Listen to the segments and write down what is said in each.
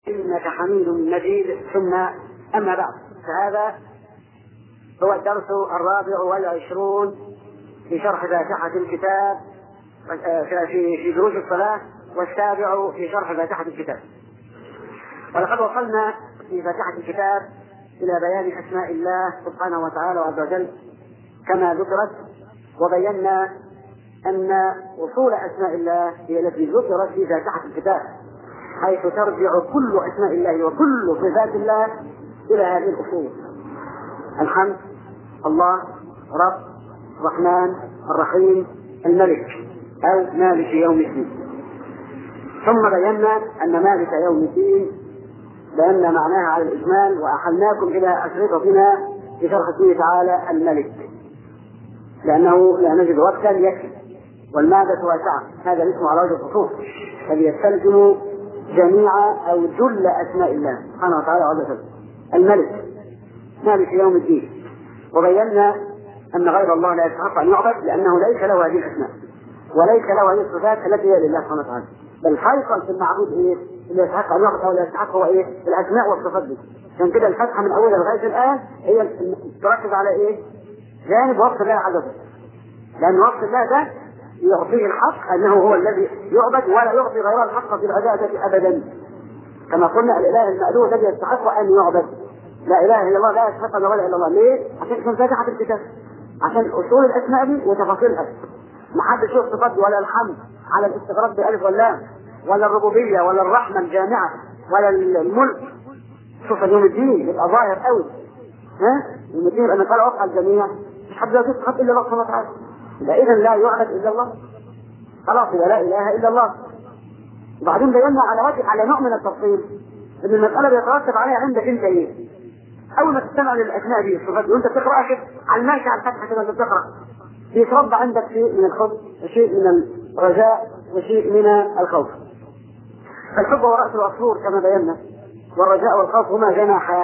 إنك حميد مجيد ثم أما بعد فهذا هو الدرس الرابع والعشرون في شرح فاتحة الكتاب في في دروس الصلاة والسابع في شرح فاتحة الكتاب ولقد وصلنا في فاتحة الكتاب إلى بيان أسماء الله سبحانه وتعالى وعز وجل كما ذكرت وبينا أن أصول أسماء الله هي التي ذكرت في فاتحة الكتاب حيث ترجع كل أسماء الله وكل صفات الله إلى هذه الأصول الحمد الله رب الرحمن الرحيم الملك أو مالك يوم الدين ثم بينا أن مالك يوم الدين بينا معناها على الإجمال وأحلناكم إلى أشرطتنا في شرح اسمه تعالى الملك لأنه لا نجد وقتا يكفي والمادة واسعة هذا الاسم على وجه الخصوص الذي يستلزم جميع أو جل أسماء الله سبحانه وتعالى عز وجل الملك مالك يوم الدين وبينا أن غير الله لا يستحق أن يعبد لأنه ليس له هذه الأسماء وليس له هذه الصفات التي هي لله سبحانه وتعالى بل حيصل في المعبود إيه؟ اللي يستحق أن يعبد أو لا يستحق هو إيه؟ الأسماء والصفات دي عشان كده الفتحة من أولها لغاية الآن هي تركز على إيه؟ جانب وصف الله عز وجل لأن وصف الله ده يعطيه الحق أنه هو الذي يعبد ولا يعطي غيره الحق في العبادة أبدا كما قلنا الإله المألوه الذي يستحق أن يعبد لا إله إلا الله لا يستحق أن ولا إلا الله ليه؟ عشان عشان فاتحة الكتاب عشان أصول الأسماء دي وتفاصيلها ما حدش يشوف صفات ولا الحمد على الاستغراق بألف واللام ولا الربوبية ولا الرحمة الجامعة ولا الملك شوف يوم الدين يبقى ظاهر قوي ها؟ يوم الدين يبقى مثال وقع الجميع مش حد يشوف صفات إلا الله سبحانه وتعالى يبقى إذا لا يعبد إلا الله خلاص يبقى لا إله إلا الله وبعدين بينا على وجه على نوع من التفصيل ان المسألة بيترتب عليها عندك انت ايه؟ اول ما تستمع للاسماء دي الصفات وانت بتقرا كده على الماشي على الفتحه كده انت بتقرا بيتربى عندك شيء من الحب وشيء من الرجاء وشيء من الخوف فالحب هو راس العصفور كما بينا والرجاء والخوف هما جناحاه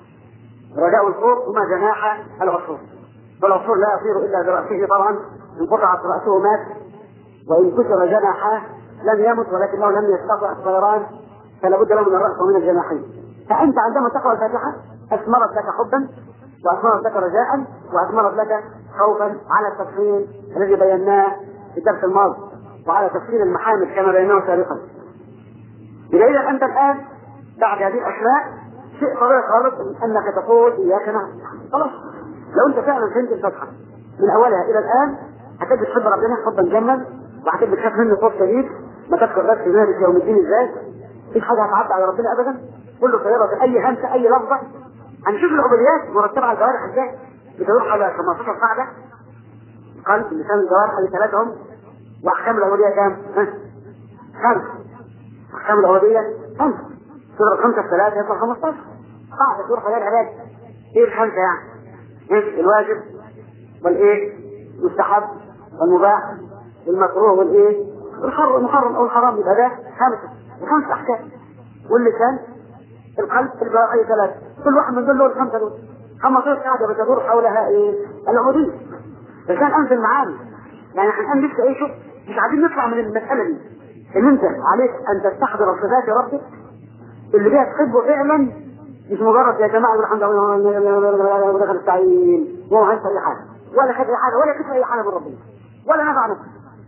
الرجاء والخوف هما جناح العصفور والعصفور لا يطير الا براسه طبعا ان قطعت راسه مات وان كسر جناحاه لم يمت ولكنه لم يستطع الطيران فلا بد له من الراس ومن الجناحين فانت عندما تقرا الفاتحه اثمرت لك حبا واثمرت لك رجاء واثمرت لك خوفا على التفصيل الذي بيناه في الدرس الماضي وعلى تفصيل المحامد كما بيناه سابقا إذا إذا أنت الآن بعد هذه الأسماء شيء طبيعي خالص أنك تقول إياك نعبد خلاص لو أنت فعلا فهمت الفتحة من أولها إلى الآن هتجد تحب ربنا حبا جما وهتجد تخاف منه خوف شديد ما تذكر بس مالك يوم الدين ازاي مفيش حاجه هتعدي على ربنا ابدا كله طياره اي همسه اي لفظه هنشوف العبوديات مرتبه على الجوارح ازاي بتدور على 15 قاعده قلب لسان الجوارح اللي ثلاثهم واحكام العبوديه كام؟ ها؟ خمسه احكام العبوديه خمسه تضرب خمسه في ثلاثه يطلع 15 قاعده تروح عليها العباد ايه الخمسه يعني؟ ايه الواجب والايه؟ المستحب والمباح والمكروه والايه؟ الحر المحرم او الحرام يبقى ده خمسه وخمس احكام واللسان القلب الجوارح ثلاثه كل واحد من دول له الخمسه دول 15 قاعده بتدور حولها ايه؟ العبوديه عشان انزل معاني يعني احنا لسه ايه شوف مش عايزين نطلع من المساله دي ان انت عليك ان تستحضر صفات ربك اللي بيها تحبه فعلا مش مجرد يا جماعه الحمد لله ودخل التعيين وهو هينسى اي حاجه ولا خد اي حاجه ولا كسب اي حاجه من ربنا ولا نفع نفسه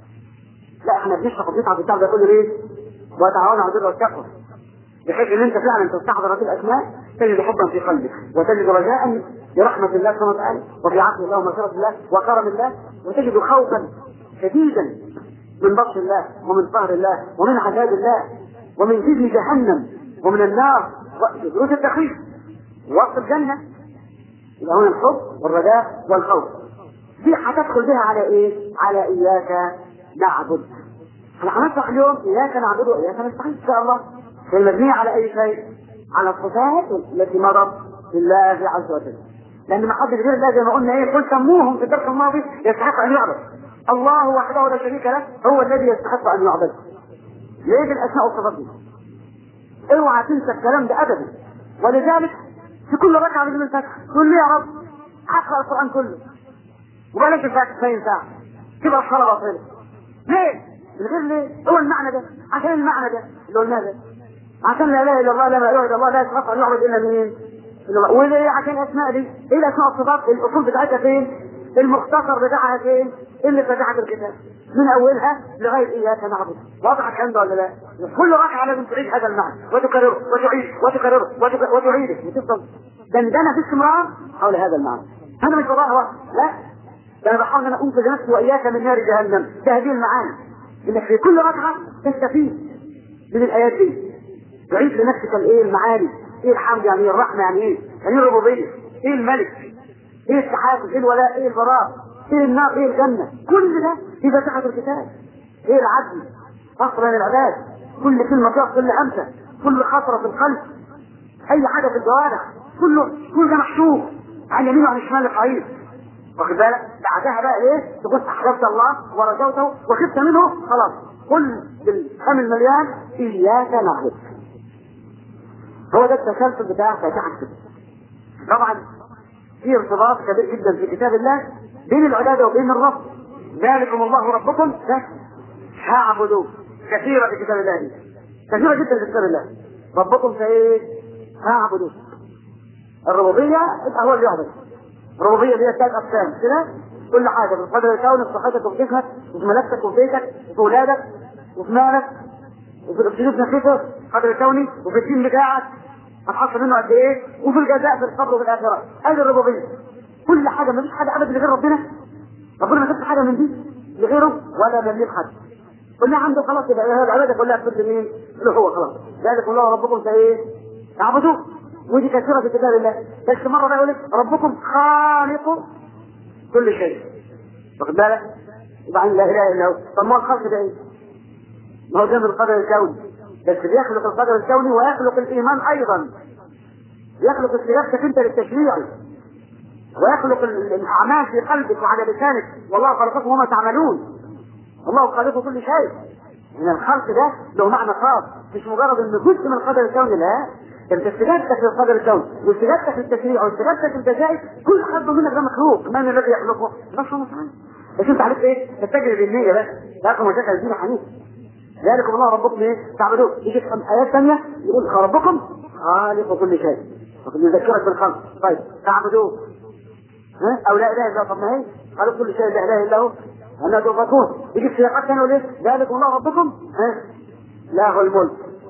لا احنا بنشرح وبنتعب التعب ده كله ليه؟ وتعاونوا على البر والتقوى بحيث ان انت فعلا تستحضر هذه الاسماء تجد حبا في قلبك وتجد رجاء برحمه الله سبحانه وتعالى وفي عفو الله ومغفره الله وكرم الله وتجد خوفا شديدا من بطش الله ومن قهر الله ومن عذاب الله ومن جزي جهنم ومن النار ودروس التخويف ووصف الجنه يبقى هنا الحب والرجاء والخوف دي هتدخل بها على ايه؟ على اياك نعبد احنا هنشرح اليوم اياك نعبد واياك نستعين ان شاء الله هي المبنيه على اي شيء؟ على الصفات التي مرت لله عز وجل لان ما حد غير الله زي ما قلنا ايه قل سموهم في الدرس الماضي يستحق ان يعبد الله وحده لا شريك له هو الذي يستحق ان يعبد ليه الاسماء والصفات دي؟ اوعى تنسى الكلام ده ابدا ولذلك في كل ركعه من الفتح تقول لي يا رب اقرا القران كله وبلاش الفاتحه 90 ساعه تبقى الصلاه باطله ليه؟ من غير ليه؟ هو المعنى ده عشان المعنى ده اللي قلناه ده عشان لا اله الا الله لا اله الا الله لا يتوقع ان يعبد الا مين؟ الا الله وليه عشان الاسماء دي؟ ايه الاسماء والصفات؟ الاصول بتاعتها فين؟ المختصر بتاعها فين؟ اللي فتحت الكتاب من اولها لغايه اياك نعبد واضح الكلام ده ولا لا؟ كل ركعه لازم تعيد هذا المعنى وتكرره وتعيد وتكرره وتك- وتعيده وتفضل دندنه في استمرار حول هذا المعنى انا مش بضاعه واحد لا ده انا بحاول ان انا انقذ نفسي واياك من نار جهنم ده هذه المعاني انك في كل ركعه تستفيد من الايات دي تعيد لنفسك الايه المعاني ايه الحمد يعني ايه الرحمه يعني ايه يعني ايه الربوبيه ايه الملك ايه التحافظ ايه الولاء ايه البراء ايه النار ايه الجنه كل ده في فاتحه الكتاب ايه العدل فصل بين العباد كل كلمه فيها كل همسه كل خطره في القلب اي حاجه في الجوارح كله كل ده محسوب عن يمين وعن شمال الحريص واخد بالك بعدها بقى ايه تكون احببت الله ورجوته وخفت منه خلاص قل بالفم المليان اياك نعبد هو ده التسلسل بتاع فاتحه الكتاب طبعا في ارتباط كبير جدا في كتاب الله بين العباده وبين الرب ذلكم الله ربكم فاعبدوه كثيرة في كتاب الله دي. كثيرة جدا في كتاب الله ربكم فايه؟ فاعبدوه الربوبية يبقى هو اللي يعبد الربوبية دي ثلاث أقسام كده كل حاجة في قدر كونك في صحتك وفي جسمك وفي ملكتك وفي بيتك وفي ولادك وفي مالك وفي الأكسجين نفسه قدر كوني وفي الدين بتاعك هتحصل منه قد ايه وفي الجزاء في القبر وفي الآخرة هذه الربوبية كل حاجة ما فيش حاجة أبدا لغير ربنا ربنا ما سابش حاجة من دي لغيره ولا من حد كلها عنده خلاص يبقى هي العبادة كلها في مين؟ اللي هو خلاص ذلك الله ربكم فايه؟ اعبدوه ودي كثيرة في كتاب الله بس مرة بقى يقول لك ربكم خالق كل شيء واخد بالك؟ وبعدين لا اله الا هو طب ما هو الخلق ده ايه؟ ما هو ده من القدر الكوني بس بيخلق القدر الكوني ويخلق الايمان ايضا يخلق استجابتك انت للتشريع ويخلق ال- الاعمال في قلبك وعلى لسانك والله خلقكم وما تعملون الله خالق كل شيء من الخلق ده له معنى خاص مش مجرد انه جزء من القدر الكوني لا ده انت استجابتك للقدر الكوني واستجابتك للتشريع واستجابتك للجزائر كل حد منك ده مخلوق من الذي يخلقه؟ نفسه سبحانه وتعالى بس انت عرفت ايه؟ تتجه بالنية بس لكم وجهك الدين حنيف ذلكم الله ربكم ايه؟ تعبدوه يجي في ايات ثانيه يقول ربكم خالق كل شيء يذكرك بالخلق طيب تعبدوه ها؟ او لا اله الا الله طب ما هي خالق كل شيء لا اله الا هو أنا تؤفكون يجي في سياقات ثانيه يقول ايه؟ ذلكم الله ربكم ها؟ له الملك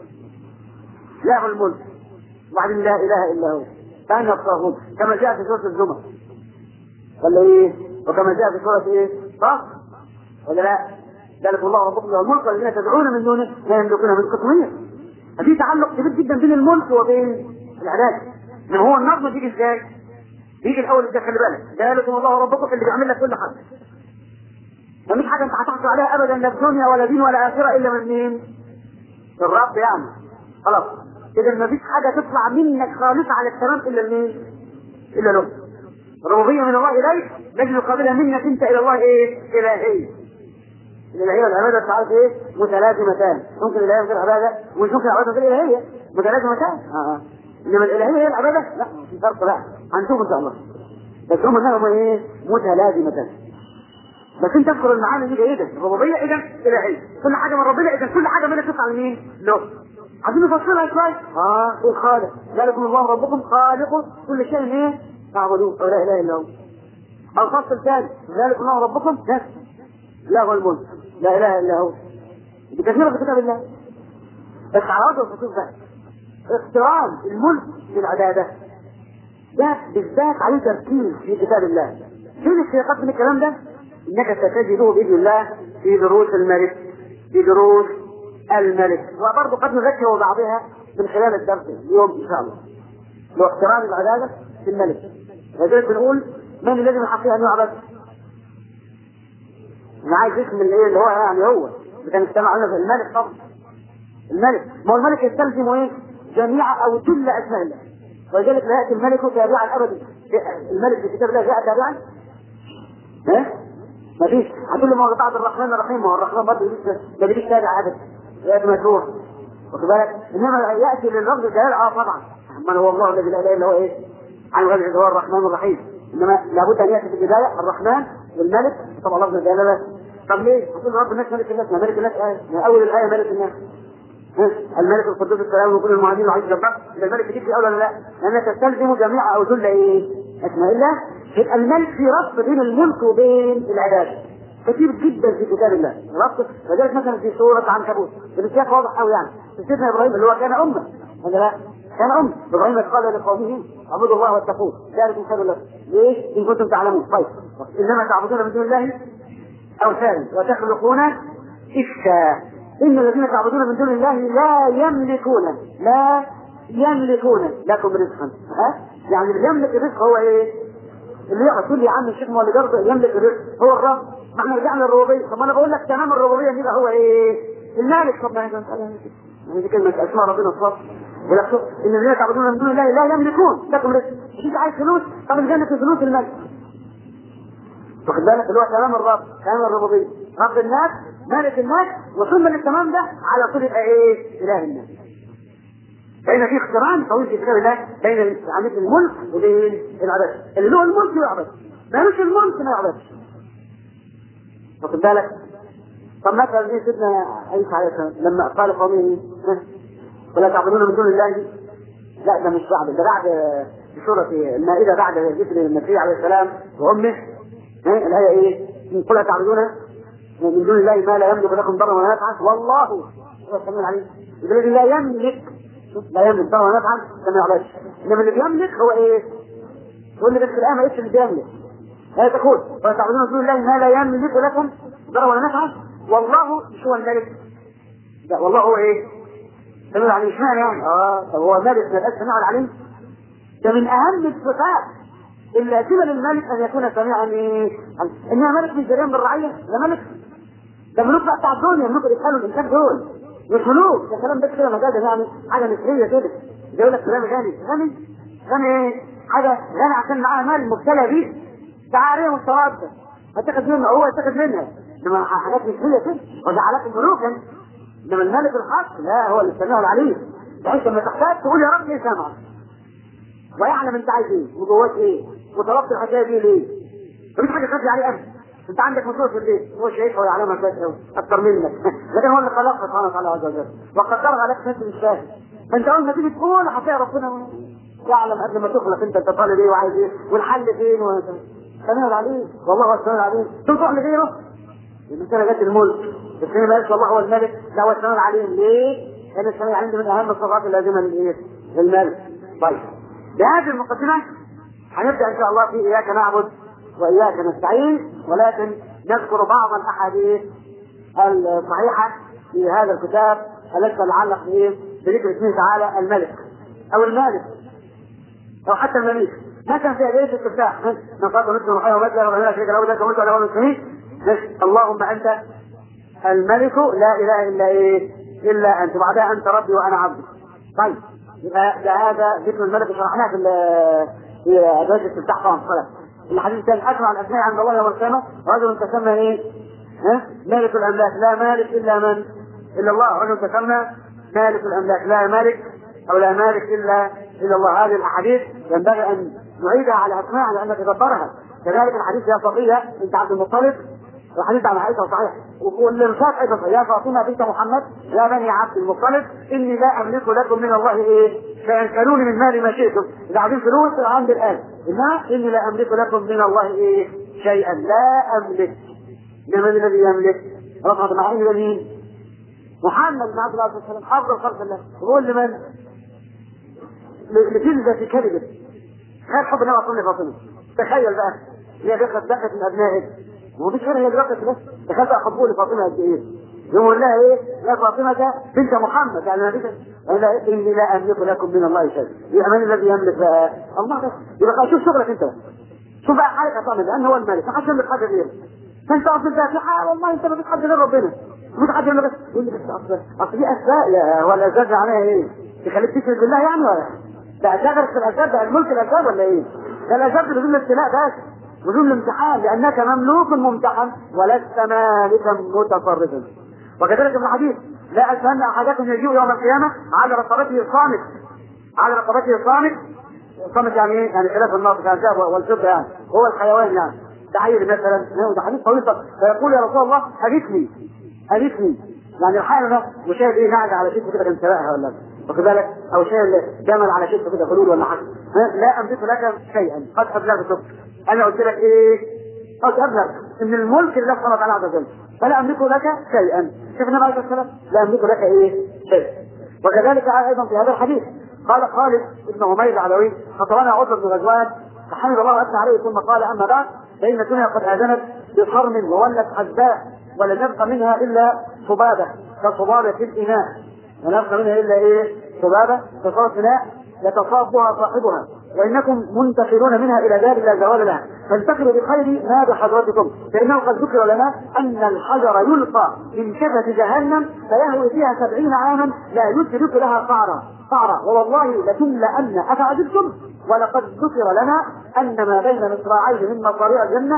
له الملك وبعدين لا اله الا هو فانا الطاغوت كما جاء في سوره الزمر ولا ايه؟ وكما جاء في سوره ايه؟ صح؟ ولا لا؟ ذلك الله ربكم له الملك والذين تدعون من دونه لا يملكون من قطمية ففي تعلق كبير جدا بين الملك وبين العباده ما هو النظم بيجي ازاي؟ يجي الاول ده خلي بالك ذلكم الله ربكم اللي بيعمل لك كل حاجه مفيش حاجه انت هتحصل عليها ابدا لا في دنيا ولا دين ولا اخره الا من مين؟ من الرب يعني خلاص اذا مفيش حاجه تطلع منك خالصه على التمام الا لمين؟ الا له الربوبيه من الله اليك لازم يقابلها منك انت الى الله ايه؟ الهيه الالهيه والعباده تعرف ايه؟ متلازمتان ممكن الالهيه من غير عباده ومش ممكن العباده من غير الهيه متلازمتان اه اه انما الالهيه هي العباده لا في فرق بقى هنشوف ان شاء الله بس هم انهم ايه؟ متلازمتان بس انت تذكر المعاني دي جيدا الربوبيه اذا الهيه كل حاجه من ربنا اذا كل حاجه منها تطلع لمين؟ له عايزين نفصلها شويه اه قول خالق ذلكم الله ربكم خالق كل شيء ايه؟ تعبدوه لا اله الا هو او فصل ثاني ذلك الله ربكم لا له الملك لا اله الا هو بكثير في كتاب الله بس على وجه الخصوص بقى اقتران الملك بالعباده ده بالذات عليه تركيز في كتاب الله فين السياقات من الكلام ده؟ انك ستجده باذن الله في دروس الملك في دروس الملك وبرضه قد نذكر بعضها من خلال الدرس اليوم ان شاء الله لو احترام العباده في الملك لذلك بنقول من الذي من حقه ان يعبد؟ انا عايز اسم الايه اللي هو يعني هو اللي كان اجتمع علينا في الملك طبعا الملك ما هو الملك يستلزم ايه؟ جميع او كل اسماء الله ولذلك لا ياتي الملك تابعا ابدا الملك في كتاب الله جاء تابعا ها؟ ما فيش هتقول لي ما هو بعد الرحمن الرحيم ما هو الرحمن برضه ما بيجيش تابع ابدا ياتي مجروح واخد بالك؟ انما ياتي للرب جلال اه طبعا من هو الله الذي لا اله الا هو ايه؟ عن غير هو الرحمن الرحيم انما لابد ان ياتي في البدايه الرحمن والملك طبعا لفظ الجلاله طب ليه؟ هتقول رب الناس ملك الناس ما ملك الناس ايه؟ من اول الايه ملك الناس الملك القدوس السلام وكل المعادين وعيد الجبار يبقى الملك تكفي الاول ولا لا؟ لانها تستلزم جميع او جل ايه؟ اسماء الله يبقى الملك في ربط بين الملك وبين العباد كثير جدا في كتاب الله ربط فذلك مثلا في سوره عنكبوت السياق واضح قوي يعني سيدنا ابراهيم اللي هو كان امه ولا لا؟ كان أم إبراهيم قال لقومه اعبدوا الله واتقوه ذلك خير لكم ليش؟ إن كنتم تعلمون طيب إنما تعبدون من دون الله أوثانا وتخلقون إفكا إن الذين تعبدون من دون الله لا يملكون لا يملكون لكم رزقا ها؟ يعني اللي يملك الرزق هو إيه؟ اللي يقعد تقول لي يا عم الشيخ ما اللي برضه يملك الرزق هو الرب ما احنا رجعنا للربوبية طب ما أنا بقول لك تمام الربوبية يبقى هو إيه؟ المالك طب ما هي دي كلمة أسماء ربنا الصبر ولكن ان الذين تعبدون من دون الله لا يملكون لكم رزق مش انت عايز فلوس طب الجنه في فلوس الملك واخد بالك اللي هو كلام الرب كلام الربوبيه رب الناس مالك الناس وثم التمام ده على طول يبقى ايه اله الناس فإن في اقتران طويل في كتاب الله بين عملية الملك وبين العبادة اللي له الملك يعبد مالوش الملك ما يعبدش واخد بالك طب مثلا ايه سيدنا عيسى عليه السلام لما قال قومه ولا تعبدون من دون الله لا ده مش بعد ده بعد في سورة المائدة بعد ذكر المسيح عليه السلام وأمه الآية إيه؟ قل تعبدون من دون الله ما لا يملك لكم ضرا ولا نفعا والله هو السميع العليم الذي لا يملك لا يملك ضرا ولا نفعا ما يعبدش إنما اللي بيملك هو إيه؟ هو اللي في الآية ما يقولش اللي بيملك هي تقول ولا تعبدون من دون الله ما لا يملك لكم ضرا ولا نفعا والله مش هو الملك لا والله هو إيه؟ سميع العليم اشمعنى يعني؟ اه طب هو مالك ما يبقاش سميع العليم؟ ده من اهم الصفات اللازمه للملك ان يكون سميعا ايه؟ انها ملك مش جريان بالرعيه ده ملك ده ملوك بقى بتاع الدنيا ملوك اللي يسالوا الانسان دول مش ملوك ده كلام بس كده مجازا يعني حاجه مثليه كده زي يقول لك فلان غني غني غني ايه؟ حاجه غني عشان معاه مال مبتلى بيه ده عاريه مستوردة هتاخد منه هو يتاخد منها انما حاجات مثليه كده وجعلكم ملوكا انما الملك الحق لا هو اللي سميع العليم بحيث لما تحتاج تقول يا رب ايه سامعك ويعلم انت عايز ايه وجواك ايه وطلبت الحكايه دي ليه مفيش حاجه خفي عليه ابدا انت عندك مصروف في البيت هو شايفها ويعلمها كويس قوي اكتر منك لكن هو اللي خلقك سبحانه وتعالى عز وجل وقدرها عليك انت مش فاهم فانت اول ما تيجي تقول هتلاقي ربنا يعلم قبل ما تخلق انت انت طالب ايه وعايز ايه والحل فين سميع العليم والله هو السميع العليم تروح لغيره المسألة جت الملك الثاني ما الله هو الملك لا هو السميع العليم ليه؟ لأن السميع العليم من أهم الصفات اللازمة للإيه؟ للملك طيب بهذه المقدمة هنبدأ إن شاء الله في إياك نعبد وإياك نستعين ولكن نذكر بعض الأحاديث الصحيحة في هذا الكتاب التي تتعلق بإيه؟ بذكر اسمه تعالى الملك أو المالك أو حتى المليك مثلا في أدعية الاستفتاح من قال مثل محيى ومثل ولا شريك له ذاك ومثل له المسلمين اللهم انت الملك لا اله الا ايه الا انت بعدها انت ربي وانا عبدك طيب يبقى هذا ذكر الملك شرحناه في في ادوات الاستفتاح طبعا الصلاه الحديث الثاني اجمع الاسماء عند الله يوم القيامه رجل تسمى ايه؟ ها؟ مالك الاملاك لا مالك الا من؟ الا الله رجل تسمى مالك الاملاك لا مالك او لا مالك الا الا الله هذه الاحاديث ينبغي ان نعيدها على اسماء لان نتدبرها كذلك الحديث يا صفيه انت عبد المطلب الحديث عن عائشه صحيح والارشاد ايضا يا فاطمه بنت محمد يا بني عبد المطلب اني لا املك لكم من الله ايه فان كانوني من مالي ما شئتم اذا عايزين فلوس عند الان انما اني لا املك لكم من الله ايه شيئا لا املك من الذي يملك رفعت معين مين محمد بن عبد الله عليه وسلم افضل خلق الله يقول لمن لجلدة كذبه خير حب النبي صلى فاطمه تخيل بقى هي دخلت دخلت من ابنائك ومفيش غير هي دلوقتي بس تخيل بقى حبوه لفاطمه قد ايه يقول لها ايه يا فاطمه بنت محمد يعني ما فيش لا اني لا املك لكم من الله شيء يبقى من الذي يملك بقى الله بس يبقى شوف شغلك انت شوف بقى حالك هتعمل لان هو الملك ما حدش يملك حاجه غيره فانت اصل الفاتحه والله انت ما فيش حد غير ربنا مش حد يملك بس يقول لي بس اصل اصل دي اسباب يا هو الاسباب عليها ايه؟ تخليك تشرك بالله يعني ولا ده تغرق في الاسباب ده الملك الاسباب ولا ايه؟ ده الاسباب بدون ابتلاء بس بدون الامتحان لانك مملوك ممتحن ولست مالكا متصرفا وكذلك في الحديث لا أتمنى أحدكم يجيء يوم القيامة على رقبته صامت على رقبته صامت صامت يعني ايه؟ يعني خلاف النار كان الذهب والفضة يعني هو الحيوان يعني تعير مثلا ده حديث طويل فيقول يا رسول الله أغثني أغثني يعني الحال ده وشايف ايه قاعد على كتفه كده كان سرقها ولا واخد بالك او شايل جمل على كتفه كده خلول ولا حاجه لا املك لك شيئا قد ابلغتك انا قلت لك ايه قد ابلغ ان الملك لله سبحانه وتعالى عز وجل فلا املك لك شيئا شوف النبي عليه الصلاه لا املك لك ايه شيئا وكذلك ايضا في هذا الحديث قال خالد بن عمير العلوي خطبنا عتبه بن غزوان فحمد الله واتى عليه ثم قال اما بعد فان الدنيا قد اذنت بصرم وولت حداء ولم يبق منها الا صبابه كصبابه الاناء ولم يبق منها الا ايه صبابه كصبابه اناء يتصابها صاحبها وانكم منتقلون منها الى دار لا زوال لها فانتقلوا بخير ما بحضرتكم فانه قد ذكر لنا ان الحجر يلقى من شفه جهنم فيهوي فيها سبعين عاما لا يدرك لها قعرا قعرا ووالله لتملأن افعجبتم ولقد ذكر لنا ان ما بين مصراعيه من مصاريع الجنه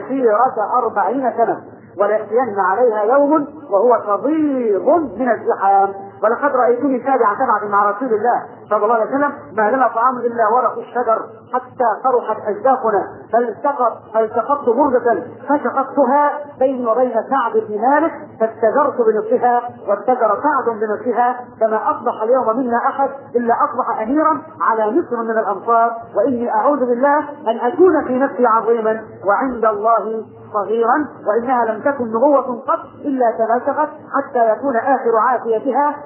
مسيره أربعين سنه وليأتين عليها يوم وهو كضيض من الزحام ولقد رأيتني سابع سبعة مع رسول الله صلى الله عليه وسلم ما لنا طعام إلا ورق الشجر حتى فرحت أجدافنا فالتقط فالتقطت بردة فشققتها بيني وبين سعد بن مالك فاتجرت بنصفها واتجر سعد بنصفها فما أصبح اليوم منا أحد إلا أصبح أميرا على مصر من الأنصار وإني أعوذ بالله أن أكون في نفسي عظيما وعند الله صغيرا وانها لم تكن نبوة قط الا تناسخت حتى يكون اخر عافيتها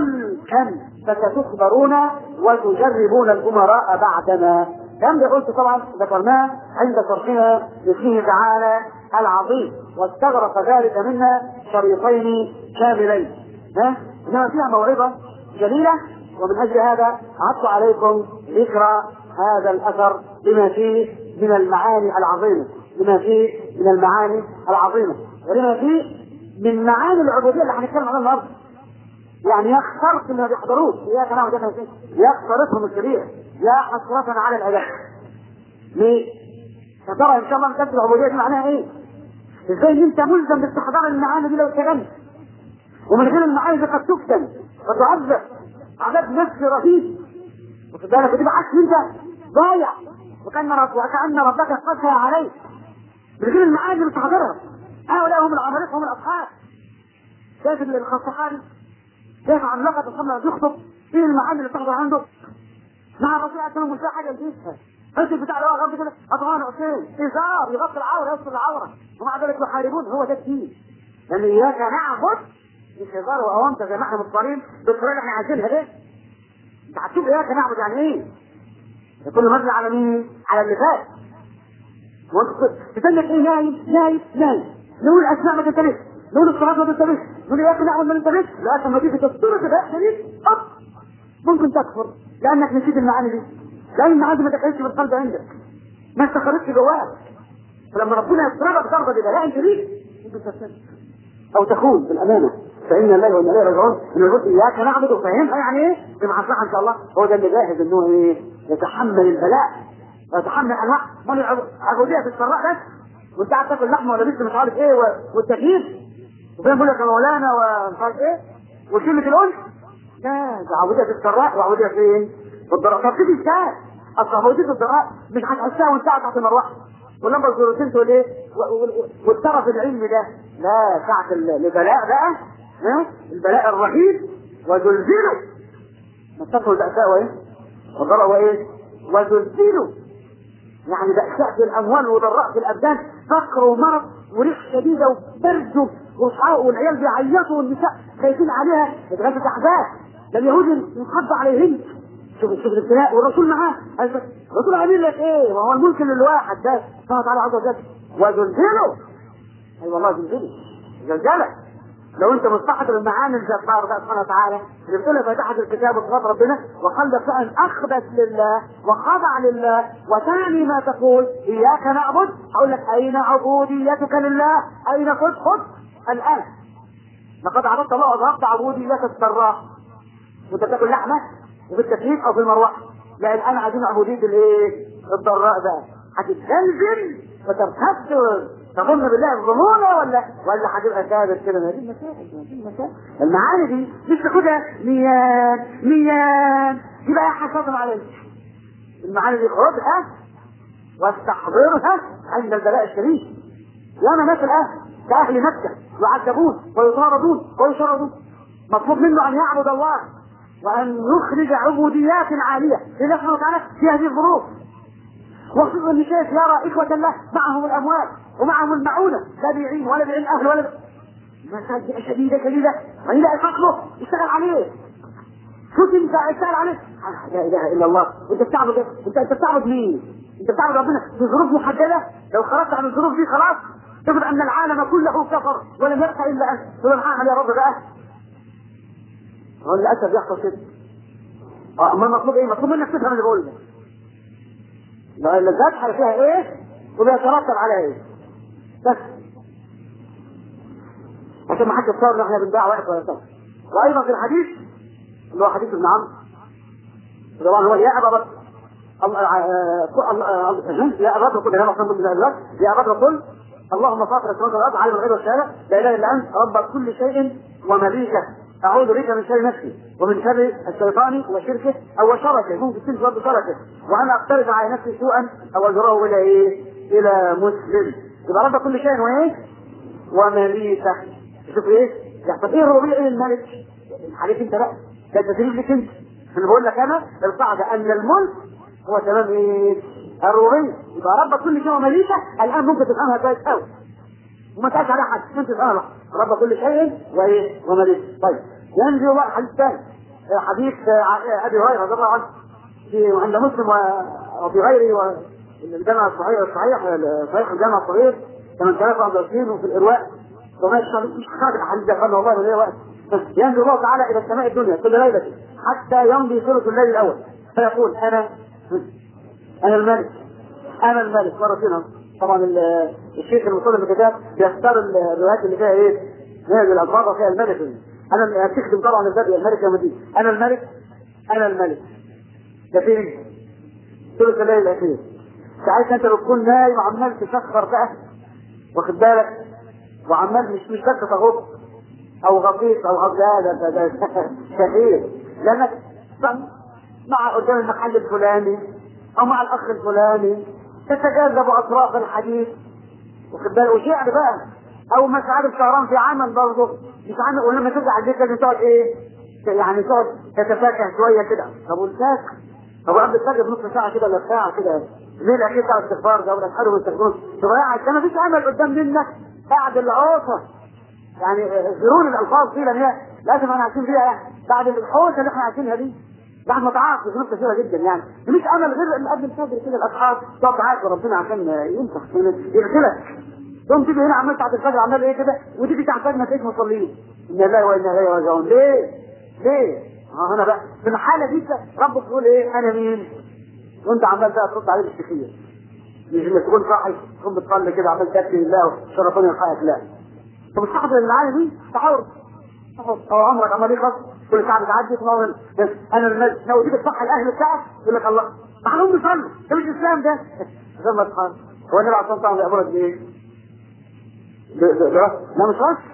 ملكا فستخبرون وتجربون الامراء بعدما كم قلت طبعا ذكرناه عند شرحنا لاسمه تعالى العظيم واستغرق ذلك منا شريطين كاملين ها انما فيها موعظه جليله ومن اجل هذا عدت عليكم ذكر هذا الاثر بما فيه من المعاني العظيمه لما فيه من المعاني العظيمة ولما فيه من معاني العبودية اللي هنتكلم عنها النهارده يعني يخسرت اللي ما بيحضروش اياك نعبد اياك نستعين يخسرتهم الكبير يا حسرة على العباد ليه؟ يا ترى ان شاء الله نكتب العبودية دي معناها ايه؟ ازاي انت ملزم باستحضار المعاني دي لو اشتغلت ومن غير المعاني دي قد تفتن وتعذب عذاب نفسي رهيب واخد بالك وتبقى حاسس انت ضايع وكان رب وكأن ربك قسى عليك من غير المعاني مش حاضرها هؤلاء هم العمالقه هم الاصحاب شايف الخصحاني شايف عن لغه الصلاه بيخطب ايه المعاني اللي بتحضر عنده مع الرسول عليه السلام مش حاجه جديده الحس بتاع اللي هو غير كده اطغان حسين ازار يغطي العوره يستر العوره ومع ذلك يحاربون هو ده الدين لان اياك نعبد مش هزار واوامر زي ما احنا مضطرين بالطريقه اللي احنا عايزينها دي انت هتشوف اياك نعبد يعني ايه؟ كل مبني على مين؟ على اللي فات تسلك ايه نايم نايم نايم نقول الاسماء ما تنتبهش نقول الصلاه ما تنتبهش نقول يا اخي نعمل ما تنتبهش لا لما تيجي تذكر كده شديد أب. ممكن تكفر لانك نسيت المعاني دي لان المعاني ما دخلتش في القلب عندك ما استخرجتش جواك فلما ربنا يضربك ضربه كده لا انت ليك ممكن تستسلم او تخون بالامانه فان الله وانا اليه راجعون انه يقول اياك نعبد وفاهمها يعني ايه بمعصيه ان شاء الله هو ده اللي جاهز انه ايه يتحمل البلاء ويتحمل انواع من العبوديه في السراء بس وانت قاعد تاكل لحمه ولا لسه مش عارف ايه والتكييف وفين بيقول لك يا مولانا ومش عارف ايه وكلمه الانس لا ده عبوديه في السراء وعبوديه فين؟ في الضراء طب تيجي ازاي؟ اصل عبوديه الضراء مش هتحسها وانت قاعد تحت المروحه ولما الزروتين تقول ايه والطرف العلمي ده لا ساعة البلاء بقى ها البلاء الرهيب وزلزله مسكه البأساء وايه؟ وضرأ وايه؟ وزلزله يعني بأساء في الأموال وضراء في الأبدان فقر ومرض وريح شديدة وبرد وصحاء والعيال بيعيطوا والنساء خايفين عليها اتغلبت أحداث ده اليهود ينخض عليهن شوف شوف الابتلاء والرسول معاه الرسول عامل لك ايه؟ وهو الملك للواحد ده سبحانه وتعالى عز وجل وزلزله اي أيوة والله زلزله زلزله لو انت مستحضر المعاني الجبار ده سبحانه وتعالى اللي بتقولها فاتحه الكتاب وصفات ربنا وقلبك فان اخبت لله وخضع لله وثاني ما تقول اياك نعبد اقول لك اين عبوديتك لله اين خذ خذ الان لقد عبدت الله وظهرت عبوديتك السراء وانت بتاكل لحمه وفي التكليف او في المروحه لا الان عايزين عبوديه الايه؟ الضراء بقى هتتزلزل وترتد تظن بالله الظنون ولا ولا هتبقى ثابت كده ما دي المسائل دي المسائل المعاني دي مش تاخدها ميان ميان يبقى حسابهم عليك المعاني دي خدها واستحضرها عند البلاء الشديد وانا ناس الان كاهل مكه يعذبون ويطاردون ويشردون مطلوب منه ان يعبد الله وان يخرج عبوديات عاليه لله سبحانه وتعالى في هذه الظروف وخصوصا ان شيخ يرى اخوه له معهم الاموال ومعهم المعونه لا بيعين ولا بيعين اهل ولا مساجد شديده شديده والى فصله يشتغل عليه شوف انت اشتغل عليه لا اله الا الله انت بتعبد انت انت بتعبد مين؟ انت بتعبد ربنا في ظروف محدده لو خرجت عن الظروف دي خلاص تفرض ان العالم كله كفر ولم يبقى الا انت تقول انا هعمل يا رب بقى هو للاسف بيحصل كده اه امال المطلوب ايه؟ المطلوب منك تفهم اللي بقول لك لو الذبحه فيها ايه وبيترتب عليها ايه بس عشان ما حدش يتصور ان احنا بنبيع واقف ولا سبب وايضا في الحديث اللي هو حديث ابن عمرو طبعا هو يا ابا بكر يا ابا بكر كل هذا صنف من الوقت يا ابا بكر قل اللهم فاطر السماوات والارض عالم الغيب والشهاده لا اله الا انت رب كل شيء ومليكه اعوذ بك من شر نفسي ومن شر الشيطان وشركه او شركه ممكن تنسى برضه شركه وانا اقترف على نفسي سوءا او اجره الى ايه؟ الى مسلم يبقى رب كل شيء وايه؟ ومليكه شوف ايه؟ يحصل ايه الربيع ايه الملك؟ عليك انت بقى ده تدريب لك انت انا بقول لك انا القاعده ان الملك هو تمام ايه؟ الربوبيه يبقى رب كل شيء ومليكه الان ممكن تفهمها كويس قوي وما تقعش على حد انت تفهمها رب كل شيء وايه؟ ومليكه طيب ينزل بقى حديث ثاني حديث ابي هريره رضي الله عنه في عند مسلم وفي غيره والجامع الصحيح الصحيح صحيح الجامع الصغير 8021 وفي الارواء وما مش خارج الحديث ده قال والله ولا وقت ينزل الله تعالى الى السماء الدنيا كل ليله حتى يمضي ثلث الليل الاول فيقول انا انا الملك انا الملك مرتين طبعا الشيخ المصنف الكتاب بيختار الروايات اللي فيها ايه؟ هذه الالفاظ فيها الملك انا تخدم طبعا البدء الملك يوم الدين انا الملك انا الملك ده فين؟ ثلث الليل الاخير ساعتها انت لو تكون نايم وعمال تشخر بقى واخد بالك وعمال مش مش بس تغط او غطيس او غزال ده ده كثير لانك مع قدام المحل الفلاني او مع الاخ الفلاني تتجاذب اطراف الحديث واخد بالك وشعر بقى او مش عارف سهران في عمل برضه مش عامل ولما ترجع البيت لازم تقعد ايه يعني تقعد تتفاكه شويه كده طب والفاكه طب قبل الفجر بنص ساعه كده ولا ساعه كده ليه الاخير بتاع الاستغفار ده ولا تحرم التكنون تضيع ما فيش عمل قدام منك بعد العوصه يعني زرون الالفاظ دي لان هي لازم احنا عايشين فيها يعني بعد الحوسه اللي احنا عايشينها دي بعد ما تعاقب ذنوب كثيره جدا يعني مش امل غير ان قبل الفجر كده الاصحاب تقعد تعاقب ربنا عشان ينفخ يغسلك تقوم تيجي هنا عمال بعد الفجر عمال ايه كده وتيجي تحت ما تلاقيش مصلين ان الله وانا اليه راجعون ليه؟ ليه؟ اه هنا بقى في الحاله دي ربك يقول ايه انا مين؟ وانت عمال بقى ترد عليه بالسخيه مش انك تكون صاحي تكون بتصلي كده عمال تكفي لله عشان ربنا يلحقك لا طب الصحبه اللي معايا دي تحاور او عمرك عمال يخلص كل ساعه بتعدي تنور بس انا الملك لو تيجي تصحى الاهل بتاعك يقول لك الله معلوم بيصلي ده مش الاسلام ده زي ما تفهم هو النبي عليه الصلاه والسلام بيامرك بايه؟ لا مش رش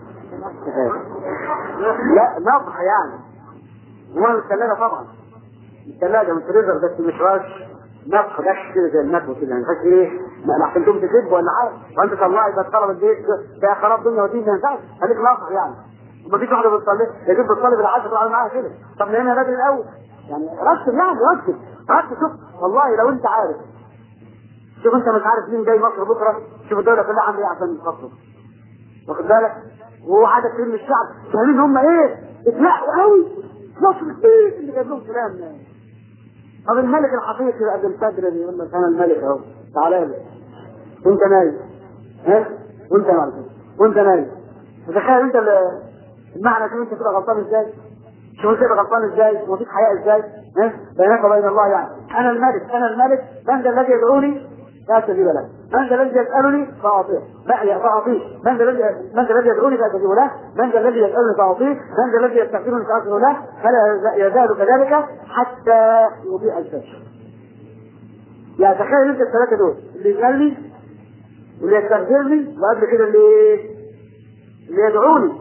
لا نضح يعني وما الثلاجة طبعا الثلاجة من فريزر بس مش رش نفخ دش كده زي المكوى كده ما ينفعش ايه ما عشان تقوم تكذب ولا حاجه وانت طلعي بس طلب البيت ده خراب دنيا ودين ما ينفعش خليك ناصح يعني وما فيش واحده بتصلي يجيب بتصلي بالعشرة تطلع معاها كده طب لان بدري الاول يعني رتب يعني رتب رتب شوف والله لو انت عارف شوف انت مش عارف مين جاي مصر بكره شوف الدوله كلها عامله ايه عشان تخطط واخد بالك وعدد كبير من الشعب فاهمين هم ايه اتلاقوا قوي مصر ايه اللي جاب لهم كلام طب الملك الحقيقي قبل الفجر يقول لك انا الملك اهو تعالى لي وانت نايم ها وانت مالك وانت نايم تخيل انت المعنى شوف انت كده غلطان ازاي شوف انت غلطان ازاي وفيك حياء ازاي ها بينك وبين الله يعني انا الملك انا الملك من ذا الذي يدعوني لا سبيل له من ذا الذي يسألني فأعطيه فأعطيه من ذا الذي من ذا الذي يدعوني فأستجيب له من ذا الذي يسألني فأعطيه من ذا الذي يستغفرني فأغفر له فلا يزال كذلك حتى يضيء الفجر يعني تخيل انت الثلاثة دول اللي يسألني واللي يستغفرني وقبل كده اللي اللي يدعوني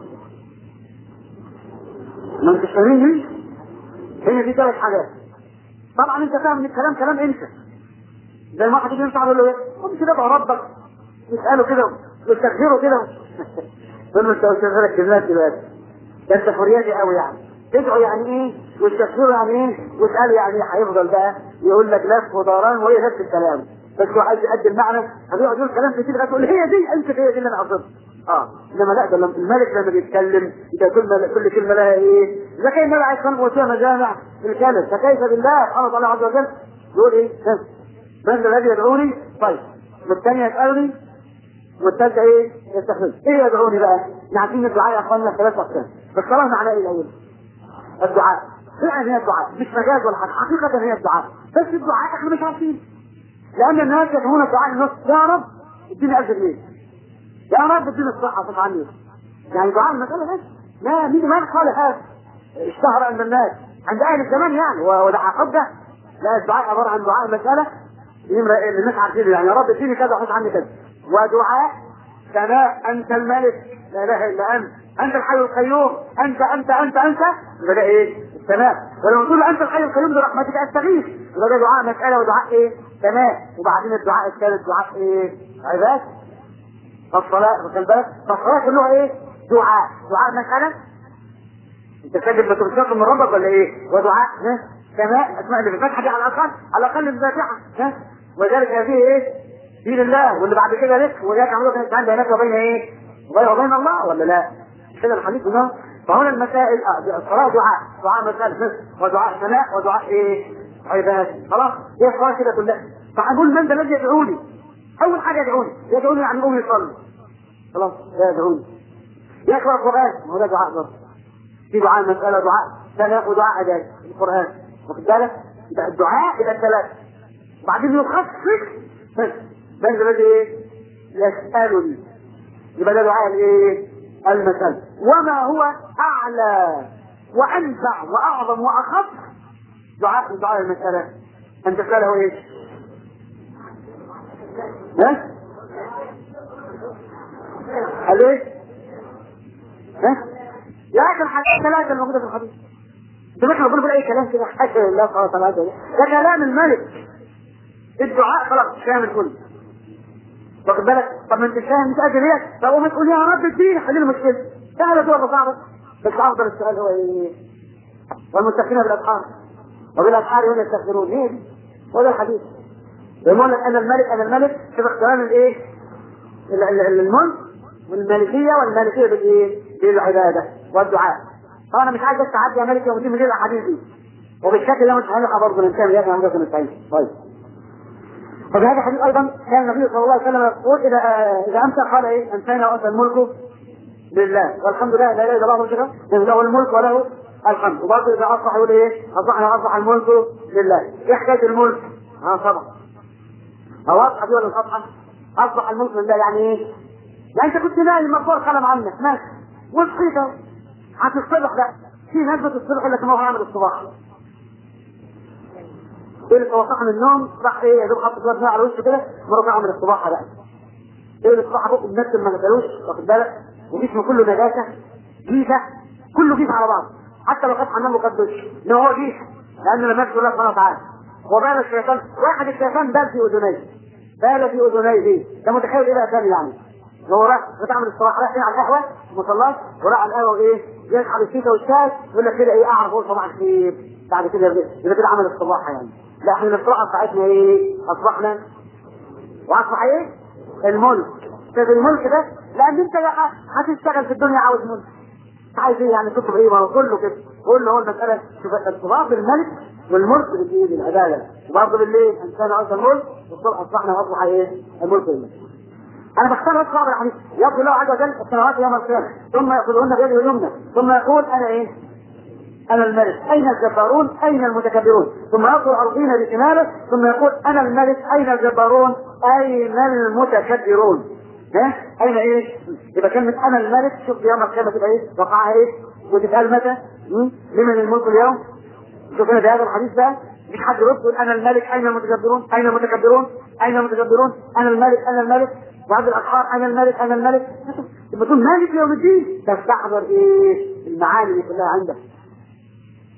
ما انتش فاهمين هي دي ثلاث حاجات طبعا انت فاهم ان الكلام كلام انت زي ما واحد يجي ينفع يقول له ايه؟ قوم كده ادعو ربك يساله كده ويستغفره كده ثم انت قلت لك كلمات دلوقتي ده انت فريادي قوي يعني تدعو يعني ايه والتكفير يعني ايه واسال يعني ايه هيفضل بقى يقول لك لف ودوران وهي نفس الكلام بس هو عايز يؤدي المعنى هيقعد يقول كلام كتير لغايه تقول هي دي انت هي دي اللي انا قصدها اه انما لا ده لما الملك لما بيتكلم يبقى كل كل كلمه لها ايه؟ اذا كان النبي عليه الصلاه والسلام مجامع الكلم فكيف بالله سبحانه وتعالى عز وجل يقول ايه؟ من الذي يدعوني؟ طيب والثانيه يسالني والثالثه ايه؟ يستخدم ايه يدعوني بقى؟ عارفين الدعاء يا اخواننا ثلاث اقسام بس صراحه معناه ايه الاول؟ الدعاء فعلا هي الدعاء مش مجاز ولا حاجه حقيقه هي الدعاء بس الدعاء احنا مش عارفين لان الناس يدعون الدعاء النص يا رب اديني 1000 جنيه يا رب اديني الصحه صف عني يعني دعاء المساله بس لا مين ما قال هذا اشتهر عند الناس عند اهل الزمان يعني وده حقيقه لا الدعاء عباره عن دعاء مساله الناس عارفين يعني يا رب اديني كذا وحط عني كذا ودعاء ثناء انت الملك لا اله الا انت انت الحي القيوم انت انت انت انت يبقى ده ايه؟ الثناء ولما تقول انت الحي القيوم برحمتك استغيث يبقى ده دعاء مساله ودعاء ايه؟ ثناء وبعدين الدعاء الثالث دعاء ايه؟ عباد فالصلاة واخد بالك؟ فالصلاة كلها ايه؟ دعاء، دعاء مسألة انت كاتب بترشاق من ربك ولا ايه؟ ودعاء ها؟ سماء اسماء اللي في الفتحة دي على الأقل على الأقل الفاتحة ها؟ وذلك هذه ايه؟ دين الله واللي بعد كده لك وذلك عملوا كان تعالى بينك وبين ايه؟ وبين وبين الله ولا لا؟ مش كده الحديث ده فهنا المسائل الصلاة دعاء دعاء مسألة ودعاء سماء ودعاء ايه؟ عباد خلاص هي الصلاة كده كلها فهنقول من ذا الذي يدعوني اول حاجه يدعوني يدعوني يعني قوم يصلي خلاص لا يدعوني يقرا القران ما هو ده دعاء برضه في دعاء مساله دعاء ثناء ودعاء اداء القران واخد بالك يبقى الدعاء الى الثلاث وبعدين يخصص من الذي ايه يسالني يبقى ده دعاء الايه المساله وما هو اعلى وانفع واعظم واخف دعاء دعاء المساله ان تساله ايش ها؟ قال ايه؟ ها؟ يا اخي الحاجات ثلاثة الموجودة في الحديث. انت مش بقول اي كلام كده حاشا لله سبحانه وتعالى ده كلام الملك. الدعاء خلاص شامل كله. واخد بالك؟ طب ما انت فاهم مش قادر ايه؟ طب قوم تقول يا رب اديني حل المشكلة. سهلة دي ولا صعبة؟ بس افضل السؤال هو ايه؟ والمتقين بالاسحار. وبالاسحار هم يستغفرون. ايه؟ هو ده الحديث. يقول لك انا الملك انا الملك شوف اختيار الايه؟ الملك والملكيه والملكيه بالايه؟ بالعباده والدعاء. طبعا انا مش عايز بس اعدي يا ملك يوم الدين من غير الاحاديث دي. وبالشكل ده مش هنلحق برضه ننتهي يا اخي عندكم نستعين. طيب. ففي هذا الحديث ايضا كان النبي صلى الله عليه وسلم يقول اذا اذا امسى قال ايه؟ امسينا وامسى الملك لله والحمد لله لا اله الا الله وحده له الملك وله الحمد وبرضه اذا اصبح يقول ايه؟ اصبحنا اصبح الملك لله. ايه حكايه الملك؟ ها طبعا. واضحه دي ولا مش واضحه؟ اصبح الملك لله يعني ايه؟ يعني انت كنت نايم مقبور قلم عنك ماشي وصحيت اهو هتصطبح بقى في ناس بتصطبح يقول لك ما هو عامل الصباح يقول لك هو صحى من النوم راح ايه يا دوب حط شويه على وشه كده مره عامل الصباح بقى يقول لك الصباح بقه بنفس ما غسلوش واخد بالك وجسمه كله نجاسه جيفه كله جيفه على بعض حتى لو خد حمام وخد دش ان هو جيفه لانه لم يذكر الله سبحانه وتعالى وبال الشيطان واحد الشيطان بال في اذنيه بال في اذنيه ده متخيل ايه بقى ثاني يعني هو راح بتعمل الصباح رايح على القهوه ما صلاش وراح على القهوه وايه يسحب الشيكه والشاي يقول لك كده ايه اعرف اقول صباح الخير بعد كده يبقى كده عمل الصباح يعني لا احنا الصباح بتاعتنا ايه اصبحنا واصبح ايه الملك طب الملك ده لان انت بقى هتشتغل في الدنيا عاوز ملك عايز ايه يعني تطلب ايه ما هو كله كده كله هو المساله شوف ارتباط الملك والملك بالايه بالعباده وبرضه بالليل انسان عاوز الملك والصبح اصبحنا واصبح ايه الملك لله انا بختار بس بعض الحديث يقول الله عز وجل السماوات يوم القيامه ثم ياخذهن بيده اليمنى ثم يقول انا ايه؟ انا الملك اين الجبارون اين المتكبرون ثم يقول الارضين بشماله ثم يقول انا الملك اين الجبارون اين المتكبرون ها اين ايه؟ يبقى كلمه انا الملك شوف يوم القيامه تبقى ايه؟ وقعها ايه؟ وتتقال متى؟ لمن الملك اليوم؟ شوف هنا في هذا الحديث بقى مش حد يقول انا الملك اين المتكبرون؟ اين المتكبرون؟ اين المتكبرون؟ انا الملك انا الملك وعند الأسحار أنا الملك أنا الملك يبقى تقول مالك يوم الدين تستحضر إيه المعاني اللي كلها عندك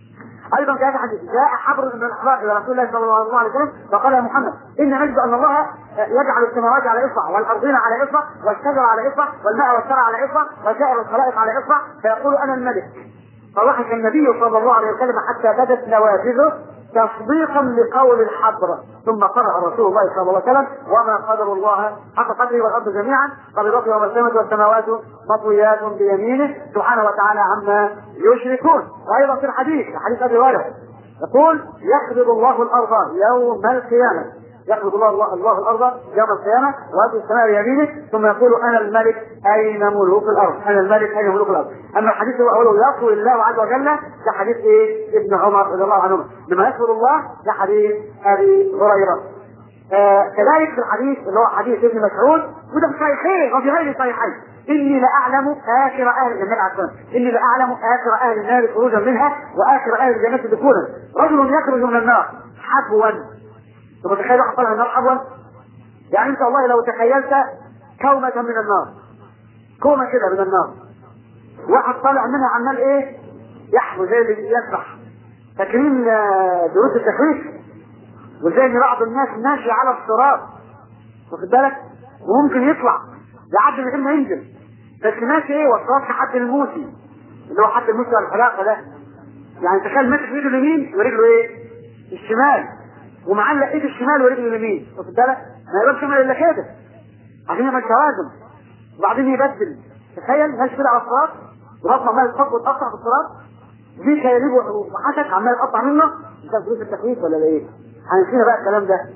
ايضا في هذا الحديث جاء حبر من الاحبار الى رسول الله صلى الله عليه وسلم فقال يا محمد ان نجد ان الله يجعل السماوات على اصبع والارضين على اصبع والشجر على اصبع والماء والثرى على اصبع وسائر الخلائق على اصبع فيقول انا الملك فضحك النبي صلى الله عليه وسلم حتى بدت نوافذه تصديقا لقول الحبر ثم قرأ رسول الله صلى الله عليه وسلم وما قدر الله حق قدره والارض جميعا قبضته يوم القيامه والسماوات مطويات بيمينه سبحانه وتعالى عما يشركون وايضا في الحديث حديث ابي هريره يقول يقبض الله الارض يوم القيامه يقبض الله الله, الله الارض يوم القيامه ويأتي السماء بيمينه ثم يقول انا الملك اين ملوك الارض؟ انا الملك اين ملوك الارض؟ اما الحديث هو اوله يقول الله عز وجل ده حديث ايه؟ ابن عمر رضي الله عنهما لما يذكر الله ده حديث ابي هريره آه كذلك في الحديث اللي هو حديث ابن مسعود وده في صحيحين وفي غير صحيحين اني لاعلم اخر اهل الجنه عفوا اني لاعلم اخر اهل النار خروجا منها واخر اهل الجنه دخولا رجل يخرج من النار حبوا طب تخيل واحد طالع من النار حبوا يعني انت والله لو تخيلت كومة من النار كومة كده من النار واحد طالع منها عمال ايه يحبو زي اللي يسبح فاكرين آه، دروس التخويف وزي ان بعض الناس ماشي على الصراط واخد بالك وممكن يطلع يعدي من غير ما ينزل بس ماشي ايه والصراط حد الموسي اللي هو حد الموسي على الحلاقه ده يعني تخيل ماشي في ايده اليمين ورجله ايه الشمال ومعلق ايده الشمال ورجله اليمين واخد بالك ما يقدرش يعمل الا كده عشان يعمل توازن وبعدين يبدل تخيل ماشي كده على الصراط وراسه عمال يتفق ويتقطع في الصراط دي كياليب وحشك عمال يقطع منه انت دروس التكويف ولا ايه؟ هنسينا بقى الكلام ده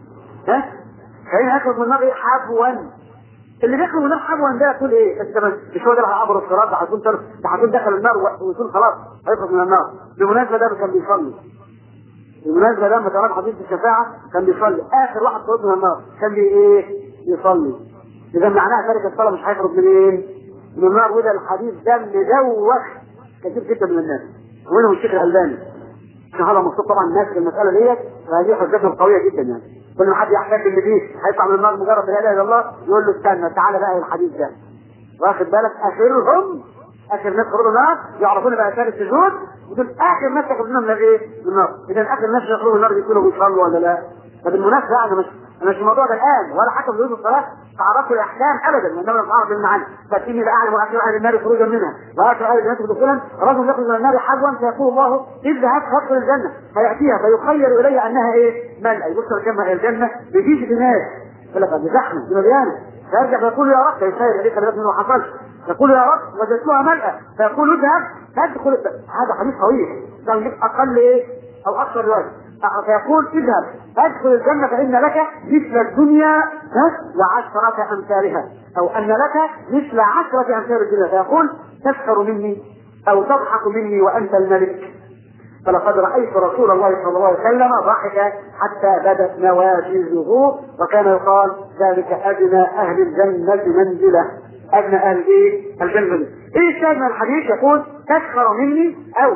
ها؟ خلينا ناخد من النار ايه حبوا اللي بياكل من النار حبوا ده يقول ايه؟ بس ده مش هو ده اللي هيعبر الصراط ده هيكون تر... ده هيكون دخل النار ويكون خلاص هيخرج من النار بالمناسبه ده كان بيصلي بالمناسبه لما تعرف حديث الشفاعه كان بيصلي اخر واحد خرج من النار كان بي ايه؟ يصلي اذا معناها تارك الصلاه مش هيخرج من ايه؟ من النار وده الحديث ده مدوخ كثير جدا من الناس ومنهم الشيخ الالباني عشان هذا مقصود طبعا الناس في المساله ديت فهذه حجتهم قويه جدا يعني كل ما حد يحتاج ان دي هيطلع من النار مجرد لا اله الا الله يقول له استنى تعالى بقى الحديث ده واخد بالك اخرهم اخر ناس خرجوا النار يعرفون بقى اثار السجود ودول اخر ناس يخرجون من الايه؟ من النار اذا اخر ناس يخرجوا من النار بيكونوا بيصلوا ولا لا؟ فبالمناسبه انا مش انا مش الموضوع ده الان ولا حتى في دروس الصلاه تعرفوا الاحكام ابدا انما نتعرف المعاني فاني لاعلم اخر اهل النار خروجا منها واخر اهل الجنه دخولا رجل يخرج من النار حبوا فيقول الله اذهب فادخل الجنه فياتيها فيخيل الي انها ايه؟ ملأ يبص كما الجنه بيجيش بناس يقول لك دي زحمه دي مليانه فيرجع فيقول يا رب فيسير عليه خلي بالك ما حصلش يقول يا رب وجدتها ملأ فيقول اذهب فادخل هذا حديث طويل ده يجيب اقل ايه او اكثر روايه فيقول اذهب ادخل الجنة فإن لك مثل الدنيا ها وعشرة أمثالها أو أن لك مثل عشرة أمثال الدنيا فيقول تسخر مني أو تضحك مني وأنت الملك فلقد رأيت رسول الله صلى الله عليه وسلم ضحك حتى بدت نواجذه وكان يقال ذلك أدنى أهل الجنة منزلة أدنى أهل إيه؟ الجنة إيه الشاهد من الحديث يقول تسخر مني أو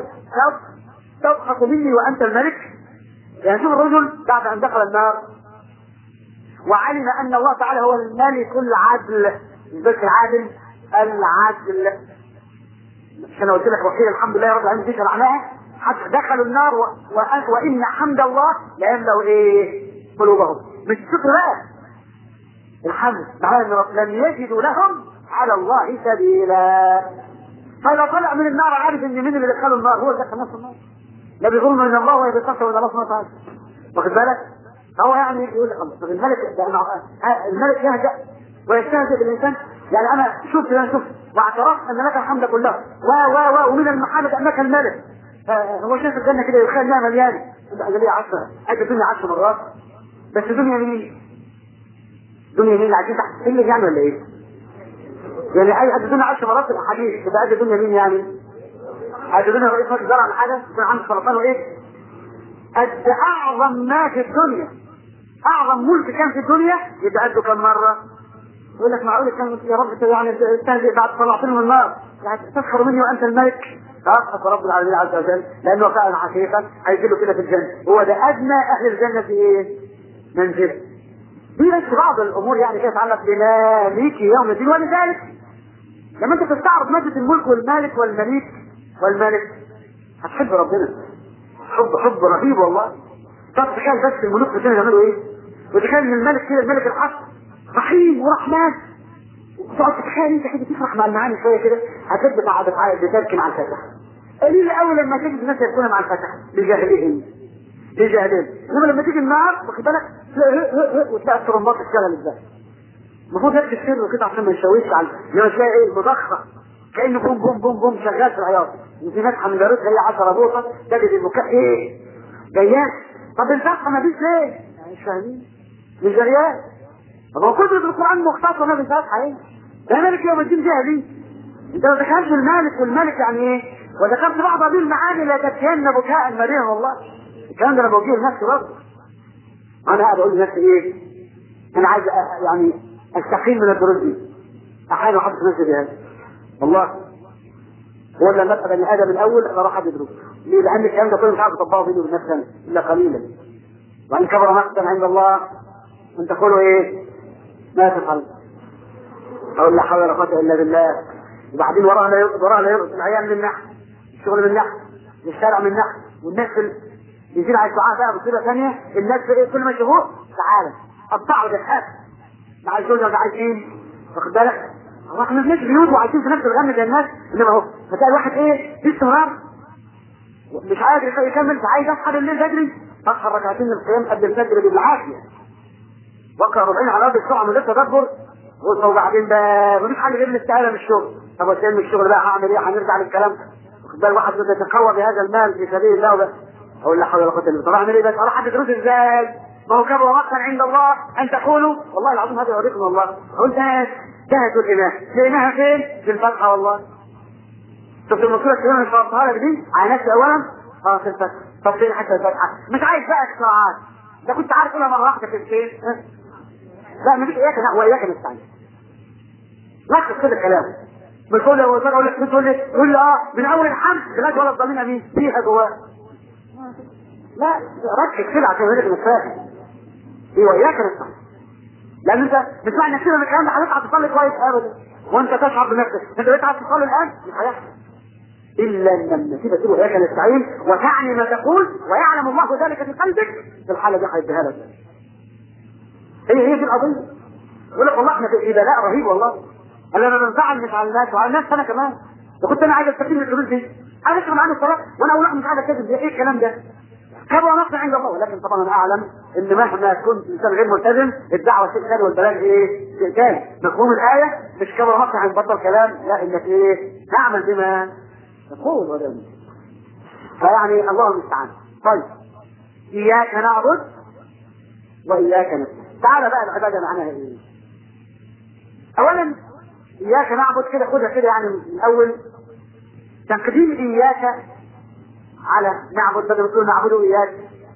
تضحك مني وأنت الملك يعني شوف الرجل بعد ان دخل النار وعلم ان الله تعالى هو الملك العدل مش بس العادل العدل مش انا قلت لك وحيد الحمد لله رب العالمين دي شرعناها حتى دخلوا النار و... و... وان حمد الله ليملا ايه قلوبهم مش شكر بقى الحمد معناه ان رب لم يجدوا لهم على الله سبيلا فاذا طلع من النار عارف ان مين اللي دخله النار هو اللي دخل نفسه النار لا بيقول من الله ولا بيقصر من الله سبحانه وتعالى واخد بالك هو يعني يقول لك الله الملك الملك يهجأ ويستهزئ بالانسان يعني انا شفت انا شفت واعترفت ان لك الحمد كله و و و ومن المحامد انك الملك هو شايف الجنه كده يتخيل انها مليانه يبقى ليه 10 ادي الدنيا 10 مرات بس دنيا مين؟ دنيا مين اللي عايزين تحت السلم يعني ولا ايه؟ يعني اي قد الدنيا 10 مرات في الاحاديث يبقى قد الدنيا مين يعني؟ هتدوني رئيس مجلس زرع حاجه يكون عنده سرطان وايه؟ قد اعظم ما في الدنيا اعظم ملك كان في الدنيا يبقى قده كم مره؟ يقول لك معقول كان يا رب يعني تستهزئ بعد طلعتني من النار يعني تسخر مني وانت الملك فاسقط رب العالمين عز وجل لانه كان حقيقه هيجي له كده في الجنه هو ده ادنى اهل الجنه في ايه؟ منزل دي بس بعض الامور يعني كده تتعلق بمالك يوم الدين ولذلك لما انت تستعرض ماده الملك والمالك والمليك والملك هتحب ربنا حب حب رهيب والله طب تخيل بس الملوك كانوا يعملوا ايه وتخيل ان الملك كده الملك الحق رحيم ورحمن تقعد تتخيل انت كده تفرح مع المعاني شويه كده هتبقى بتعرف بتركن على الفتح قليل قوي لما تجد الناس يكون مع الفتح بجاهلهم بجاهلهم انما لما تيجي النار واخد بالك تلاقي هق هق هق وتلاقي الترمبات تشتغل ازاي المفروض يكتب سره كده عشان ما يشوش على لما تلاقي ايه مضخه كانه بوم بوم بوم بوم شغال في العياط وفي ناس من جارتها هي 10 بوصه تجد البكاء ايه جيان طب الفتحه ما فيش ليه؟ مش فاهمين مش جريان طب هو كتب القران مختصره ما في فتحه ايه؟ ده مالك يوم الدين فيها دي انت ما دخلتش المالك والملك يعني ايه؟ وذكرت بعض هذه المعاني لا تتيهن بكاء مريا والله الكلام ده انا بوجيه لنفسي برضه انا قاعد اقول لنفسي ايه؟ انا عايز أ- يعني استقيم من الدروس دي احيانا احط نفسي بهذا والله ولا نبقى بني ادم الاول انا راح ادي دروس ليه؟ لان الكلام ده كله مش عارف اطبقه بيني وبين نفسي أنا الا قليلا وان كبر مقتا عند الله ان تقولوا ايه؟ ما تفعل اقول لا حول ولا قوه الا بالله وبعدين ورانا ورانا يرقص العيال من ناحيه الشغل من ناحيه الشارع من ناحيه والناس في ال- يزيد على الدعاء بقى بصيغه ثانيه الناس في إيه؟ كل ما يشوفوه تعالى قطعوا بالحاف مع الزوجه مع عايزين واخد بالك هو احنا بناس بيوت وعايشين في نفس الغم زي الناس انما اهو فتلاقي الواحد ايه في استمرار مش عايز يكمل عايز اصحى بالليل بدري اصحى ركعتين القيام قبل الفجر بالعافيه واقرا ربعين على ارض السرعه من غير تدبر قلت وبعدين بقى مفيش حل غير الاستقاله من الشغل طب وسائل من الشغل بقى هعمل ايه هنرجع للكلام واخد بال واحد بده يتقوى بهذا المال في سبيل الله وبس اقول لا حول ولا قوه الا بالله طب اعمل ايه بس اروح ادي دروس ازاي؟ ما هو كبر مقتا عند الله ان تقولوا والله العظيم هذا يوريكم والله قلت ناس جهزوا الامام لقيناها فين؟ في الفتحه والله شفت المصيبه الكبيره اللي شرحتها لك دي على نفسي اولا اه في الفتحه طب فين حتى الفتحه؟ مش عايز بقى اختراعات ده كنت عارف اقولها مره واحده في الفين لا مفيش اياك لا واياك نستعين لخص كده الكلام مش كل لو اقول لك تقول لي تقول لي اه من اول الحمد لغايه ولا الضمير امين فيها جواه لا ركز كده عشان يقول لك مش فاهم ايه واياك نستعين لان انت مش معنى انك كده من الكلام ده هتطلع تصلي كويس ابدا وانت تشعر بنفسك انت بقيت عايز تصلي الان مش هيحصل الا ان النتيجه تقول واياك نستعين وتعني ما تقول ويعلم الله ذلك في قلبك في الحاله دي هيديها لك هي هي دي القضيه يقول لك والله احنا في بلاء رهيب والله انا انا بنفعل مش على الناس وعلى الناس انا كمان وكنت انا عايز استفيد من الفلوس دي عايز اشرب عنه الصلاه وانا اقول لك مش عايز اكذب ايه الكلام ده كبر نقص عند الله ولكن طبعا انا اعلم ان مهما كنت انسان غير ملتزم الدعوه شيء ثاني والبلاغ ايه؟ شيء ثاني مفهوم الايه مش كبر نقص عند بطل كلام لا انك ايه؟ تعمل بما تقول ولا فيعني الله المستعان طيب اياك نعبد واياك نستعين تعالى بقى العباده معناها ايه؟ اولا اياك نعبد كده خدها كده يعني من الاول تقديم اياك على نعبد بدل ما تقول نعبد اياك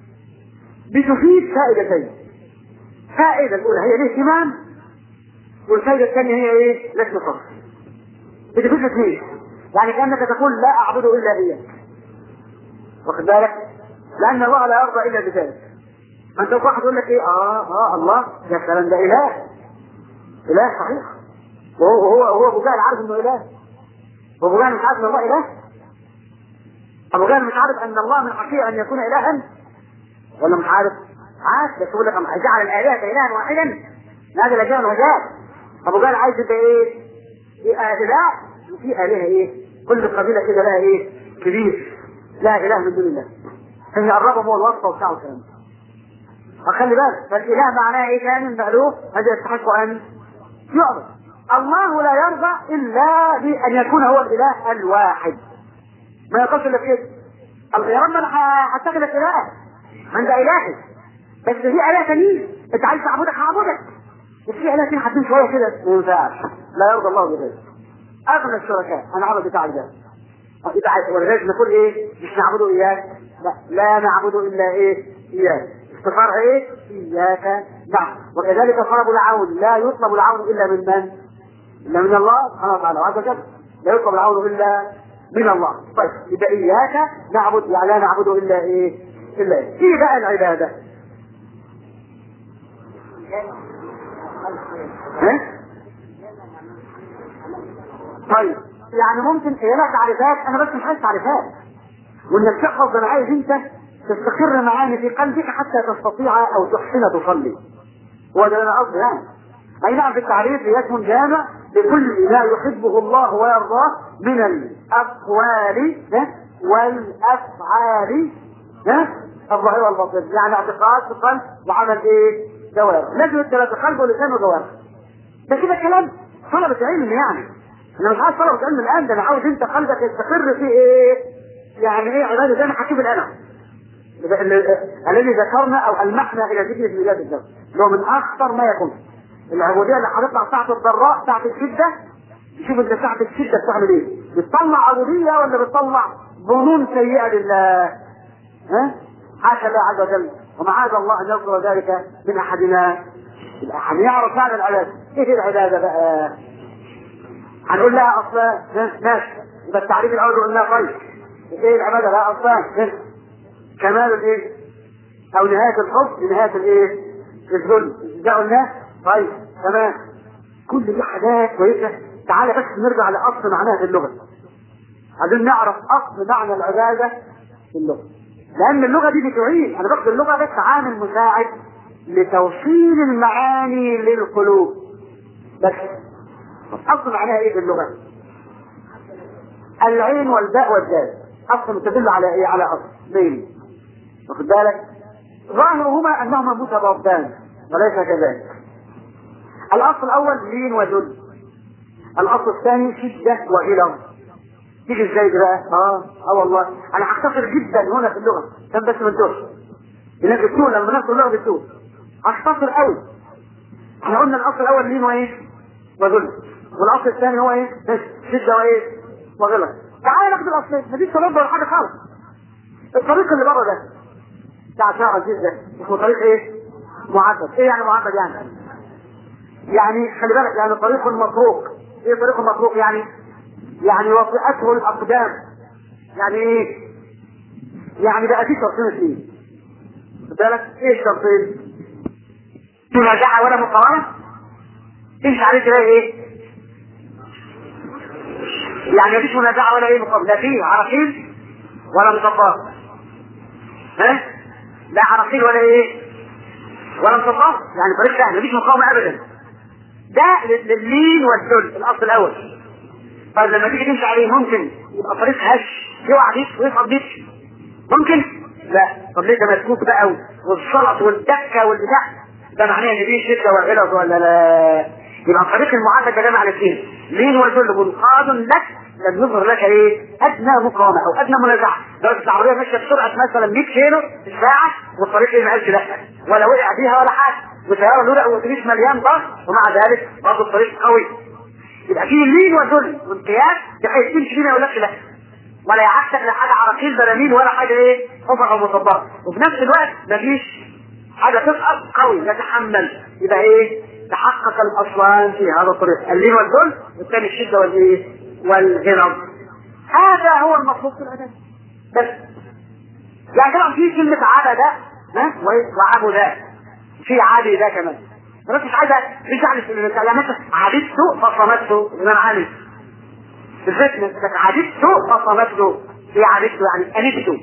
بتفيد فائدتين فائده الاولى هي الاهتمام والفائده الثانيه هي ايه؟ لسم صرف بتفيد اثنين يعني كانك تقول لا اعبد الا اياك واخد بالك؟ لان الله لا يرضى الا بذلك فانت واحد يقول لك ايه اه اه الله ده الكلام ده اله اله صحيح وهو هو هو ابو جهل عارف انه اله وابو جهل مش عارف ان الله اله ابو جهل مش عارف ان الله من حقيقه ان يكون الها ولا مش عارف عارف بس يقول لك أما جعل الالهه الها واحدا هذا لا جهل وجهل ابو جهل عايز يبقى ايه؟ يبقى اله وفي الهه ايه؟ كل قبيله كده لها ايه؟ كبير لا اله من دون الله فهي قربهم هو الوصفه وبتاع والكلام ده فخلي بالك فالاله معناه ايه كان مألوف هذا يستحق ان يعبد الله لا يرضى الا بان يكون هو الاله الواحد ما يقصد الا كده الله يا رب انا هتخذك اله ما انت الهي بس في اله تانيين انت عايز تعبدك هعبدك وفي اله تانيين حاطين شويه كده ما ينفعش لا يرضى الله بذلك اغنى الشركاء انا عبد بتاع ده يبقى عايز ولذلك نقول ايه مش نعبده اياك لا لا نعبد الا ايه اياك استفار ايه اياك نعم وكذلك طلب العون لا يطلب العون الا من من الا من الله سبحانه وتعالى وعز وجل لا يطلب العون الا من الله طيب يبقى اياك نعبد يعني لا نعبد الا ايه الا ايه ايه بقى العباده ها؟ طيب يعني ممكن هي لها تعريفات انا بس مش عايز تعريفات وانك تحفظ انا عايز انت تستقر معاني في قلبك حتى تستطيع او تحسن تصلي هو ده انا قصدي يعني اي نعم في التعريف هي اسم جامع لكل ما يحبه الله ويرضاه من الاقوال والافعال الظاهره والباطنه يعني اعتقاد في القلب وعمل ايه؟ جوارح لازم الثلاثه قلب ولسان وجوارح ده كده كلام طلبة علم يعني انا مش عايز طلبة علم الان ده انا عاوز انت قلبك يستقر في ايه؟ يعني ايه عباده زي ما حكيم الالم الذي ذكرنا او المحنا الى ذكر في بلاد الدم اللي هو من اخطر ما يكون العبوديه اللي هتطلع ساعه الضراء ساعه الشده شوف انت ساعه الشده بتعمل ايه؟ بتطلع عبوديه ولا بتطلع ظنون سيئه لله؟ ها؟ حاشا الله عز وجل ومعاذ الله ان يذكر ذلك من احدنا الاحد يعرف هذا العباده ايه العباده بقى؟ هنقول لها اصلا ماشي يبقى التعريف الاول قلنا طيب ايه العباده بقى اصلا؟ كمال الايه؟ او نهايه الحب لنهايه الايه؟ الذل ده قلناه؟ طيب تمام كل دي حاجات كويسه تعالى بس نرجع لاصل معناها في اللغه عايزين نعرف اصل معنى العباده في اللغه لان اللغه دي بتعين انا باخد اللغه بس عامل مساعد لتوصيل المعاني للقلوب بس اصل معناها ايه في اللغه العين والباء والدال اصل تدل على ايه على اصل مين واخد بالك ظاهرهما انهما متضادان وليس كذلك الاصل الاول لين وذل الاصل الثاني شده وغلظ تيجي ازاي دي بقى؟ اه اه والله انا هختصر جدا هنا في اللغه عشان بس ما انتوش الناس بتقول لما الناس اللغه بتقول هختصر قوي احنا قلنا الاصل الاول لين وايه؟ وذل والاصل الثاني هو ايه؟ شده وايه؟ وغلظ تعالى ناخد الاصلين مفيش تردد ولا حاجه خالص الطريق اللي بره ده بتاع شارع العزيز ده اسمه طريق ايه؟ معبد ايه يعني معبد يعني؟ يعني خلي بالك يعني طريق مطروق ايه طريق مطروق يعني؟ يعني وطئته الاقدام يعني ايه؟ يعني بقى في شرطين اثنين خد بالك ايه الشرطين؟ منازعه ولا مقاومه؟ تمشي عليه تلاقي ايه؟ يعني مفيش منازعه ولا ايه مقاومه لا فيه عراقيل ولا مطبات ها؟ لا عراقيل ولا ايه؟ ولا مطبات يعني طريق سهل مفيش مقاومه ابدا ده لللين والذل الاصل الاول طيب لما تيجي تمشي عليه ممكن يبقى طريق هش يقع بيك ويصعد بيك ممكن؟ لا طب ليه ده مسكوك بقى والسلط والدكه والبتاع ده معناه ان فيه شده وغلظ ولا لا يبقى الطريق المعبد ده جمع الاثنين لين وذل منقاد لك لم يظهر لك ايه؟ ادنى مقاومه او ادنى منازعه درجه العربيه ماشيه بسرعه مثلا 100 كيلو في الساعه والطريق ايه ما قالش لا ولا وقع فيها ولا حاجه وسياره لولا واتوبيس مليان ضغط ومع ذلك برضه الطريق قوي يبقى فيه لين وذل وانقياد بحيث تمشي فيه ما يقولكش لا ولا يعكسك لا حاجه عراقيل براميل ولا حاجه ايه حفر او مصبره وفي نفس الوقت مفيش حاجه تسقط قوي يتحمل يبقى ايه تحقق الاصلان في هذا الطريق اللين والذل والثاني الشده والايه والغلظ هذا هو المطلوب في العباده بس يعني طبعا في كلمه عبد ها وعبد في عادي ده كمان بس مش عايزه مش يعني الكلمات عبدته فصمته من عامل بالذات انك عبدته فصمته ايه عبدته يعني انبته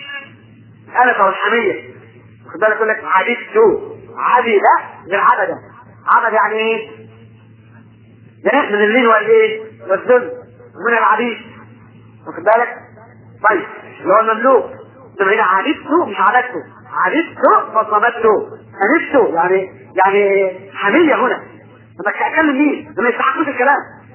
انا والحميه خد بالك يقول لك عبدته عبد غير عبده عبد يعني ايه؟ ده من اللين والايه؟ والذل ومن العبيد واخد بالك؟ طيب اللي هو المملوك ده هنا عبدته مش عبدته عبدته فصمته انبته يعني يعني حميه هنا لما اتكلم مين؟ لما يستحقوش الكلام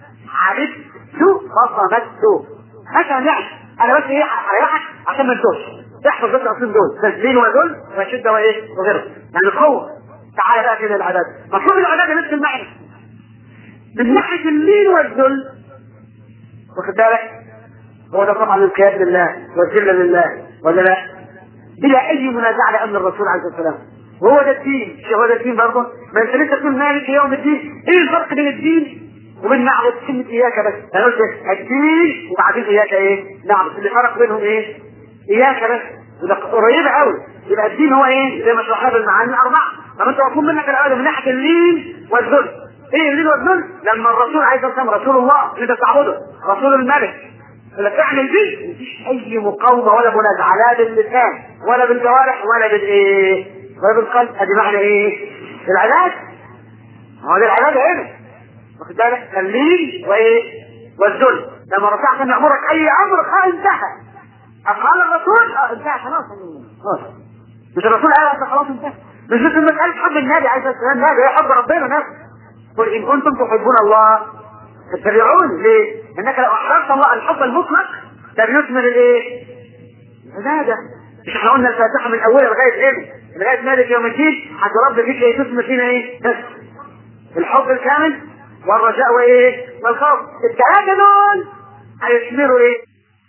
عبدته فصمته مثلا يعني انا بس ايه هريحك عشان ما انتوش احفظ بس الاصلين دول تسليم وذل وشده وايه وغيره يعني القوه تعالى بقى كده العباده مطلوب العباده نفس المعنى من ناحيه اللين والذل واخد بالك هو ده طبعا الانقياد لله والذله لله ولا لا؟ بلا اي منازعه لامر الرسول عليه الصلاه والسلام وهو ده الدين مش هو ده الدين برضه ما انت لسه تقول مالك يوم الدين ايه الفرق بين الدين وبين نعبد كلمة إياك بس أنا قلت الدين وبعدين إياك إيه نعبد اللي فرق بينهم إيه إياك بس وده قريبة قوي يبقى الدين هو إيه زي ما شرحنا بالمعاني الأربعة طب أنت مطلوب منك الأول من ناحية اللين والذل إيه اللين والذل لما الرسول عايز يسمى رسول الله اللي أنت تعبده رسول الملك ولا تعمل دي مفيش اي مقاومه ولا منازعه لا باللسان ولا بالجوارح ولا بالايه ولا بالقلب ادي معنى ايه العلاج هو ده العلاج هنا واخد بالك اللين وايه والذل لما رفعت ان امرك اي امر قال انتهى قال الرسول اه انتهى خلاص خلاص مش الرسول قال انت خلاص انتهى مش مثل مسألة حب النبي عليه الصلاة والسلام لا ده حب ربنا نفسه قل إن كنتم تحبون الله فاتبعوني ليه؟ إنك لو أحببت الله الحب المطلق ده بيثمر الإيه؟ العبادة مش احنا قلنا الفاتحة من أولها لغاية إيه؟ لغاية مالك يوم الدين حتى رب فيك إيه تثمر فينا إيه؟ بس الحب الكامل والرجاء وإيه؟ والخوف الثلاثة دول هيثمروا إيه؟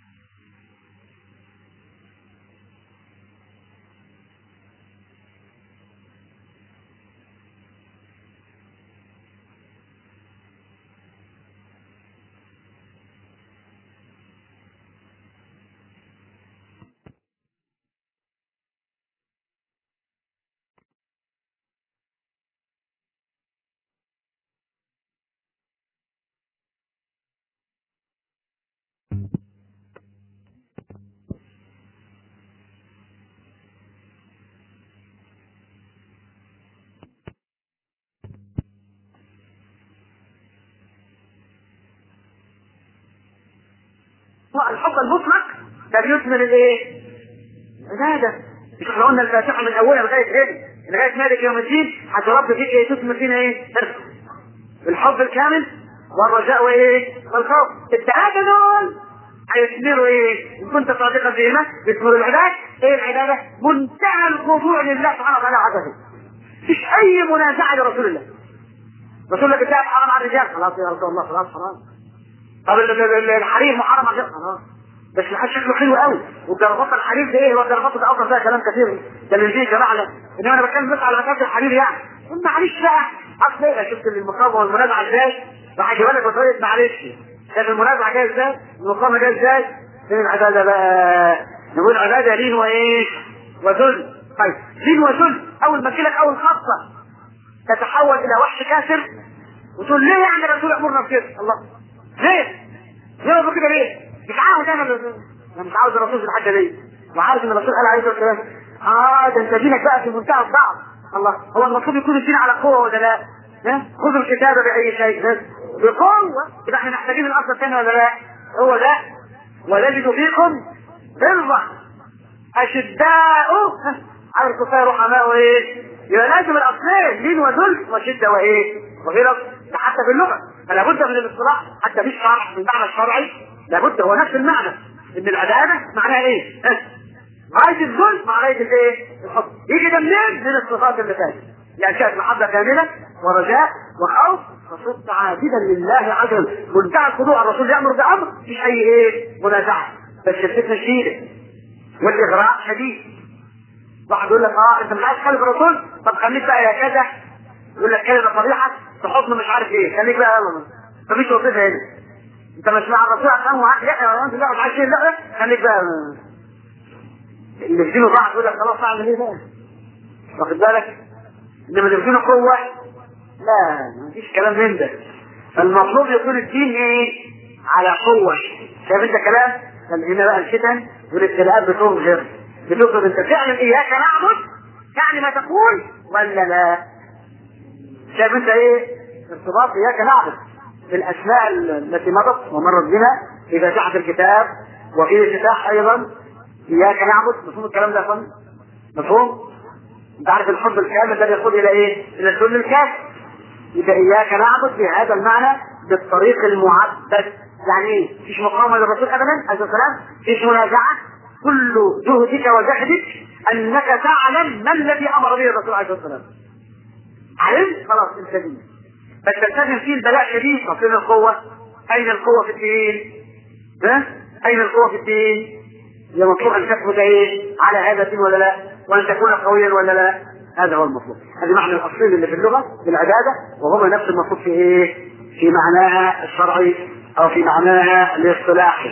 الحب المطلق ده بيثمر الايه؟ عبادة مش احنا قلنا الفاتحة من اولها لغاية ايه؟ لغاية مالك يوم الدين حتى رب فيك ايه تثمر فينا ايه؟ الحب الكامل والرجاء وايه؟ والخوف الثلاثة دول هيثمروا ايه؟ ان كنت صادقا فيهما يثمروا العباد ايه العبادة؟ منتهى الخضوع لله سبحانه وتعالى عبده مفيش اي منازعة لرسول الله رسول الله بتاعك حرام على الرجال خلاص يا رسول الله خلاص حرام طب الحرير محرم على خلاص بس الحاج شكله حلو قوي والجرافات الحرير ده ايه هو الجرافات ده اصلا فيها كلام كثير ده اللي فيه جماعه انما انا بتكلم بس على مساله الحرير يعني قلت معلش بقى اصل ايه شفت المقاومه والمنازعه ازاي راح اجيب لك وطريقه معلش كانت المنازعه جايه ازاي المقاومه جايه ازاي فين العباده بقى نقول عباده لين وايه وذل طيب لين وذل اول ما تجيلك اول خطه تتحول الى وحش كافر وتقول ليه يعني الرسول يامرنا بكده الله ليه؟ ليه بقول كده ليه؟ مش عاوز انا انا مش عاوز الرسول في الحاجه دي وعارف ان الرسول قال عليه الصلاه والسلام اه ده انت دينك بقى في منتهى الضعف الله هو المفروض يكون الدين على قوه ولا لا؟ ها؟ خذوا الكتاب باي شيء بس بقوه يبقى احنا محتاجين الاصل الثاني ولا لا؟ هو ده ولجد فيكم غلظه اشداء على الكفار رحماء وايه؟ يبقى لازم الاصلين دين وذل وشده وايه؟ وغلظ ده حتى في اللغه فلا بد من الاصطلاح حتى في الشرع في المعنى الشرعي لابد هو نفس المعنى ان العداله معناها ايه؟ غايه الذل مع غايه الايه؟ الحب يجي ده منين؟ من الصفات اللي فاتت لأشياء محبة كاملة ورجاء وخوف فصرت عابدا لله عز وجل منتهى الخضوع الرسول يأمر بأمر مش أي إيه منازعة بس الفتنة شديدة والإغراء شديد واحد يقول لك اه انت مش عايز تخالف الرسول طب خليك بقى يا كذا يقول لك كلمة صريحة تحط مش عارف ايه خليك بقى يلا مفيش وظيفة هنا انت مش مع الرسول عشان معاك لا انت لا مش عايز لا خليك بقى اللي في دينه ضعف يقول لك خلاص اعمل ايه بقى واخد بالك انما اللي في دينه قوة لا مفيش كلام من ده فالمطلوب يكون الدين ايه على قوة شايف انت كلام هنا بقى الفتن والابتلاءات بتظهر بتظهر انت فعلا اياك نعبد يعني ما تقول ولا لا شايف انت ايه ارتباط اياك نعبد بالاسماء التي مضت ومرت بنا في فاتحة الكتاب وفي الافتتاح ايضا اياك نعبد مفهوم الكلام ده يا فندم مفهوم انت عارف الحب الكامل ده بيقود الى ايه الى الذل الكامل يبقى اياك نعبد بهذا المعنى بالطريق المعبد يعني ايه مفيش مقاومه للرسول ابدا عليه السلام مفيش منازعه كل جهدك وجهدك انك تعلم ما الذي امر به الرسول عليه الصلاه والسلام علمت خلاص انت دين بس تلتزم فيه البلاء شديد طب فين القوه؟ اين القوه في الدين؟ ها؟ اين القوه في الدين؟ هي مطلوب ان تثبت ايه؟ على هذا الدين ولا لا؟ وان تكون قويا ولا لا؟ هذا هو المطلوب هذا معنى الاصيل اللي في اللغه في العباده وهما نفس المطلوب في ايه؟ في معناها الشرعي او في معناها الاصطلاحي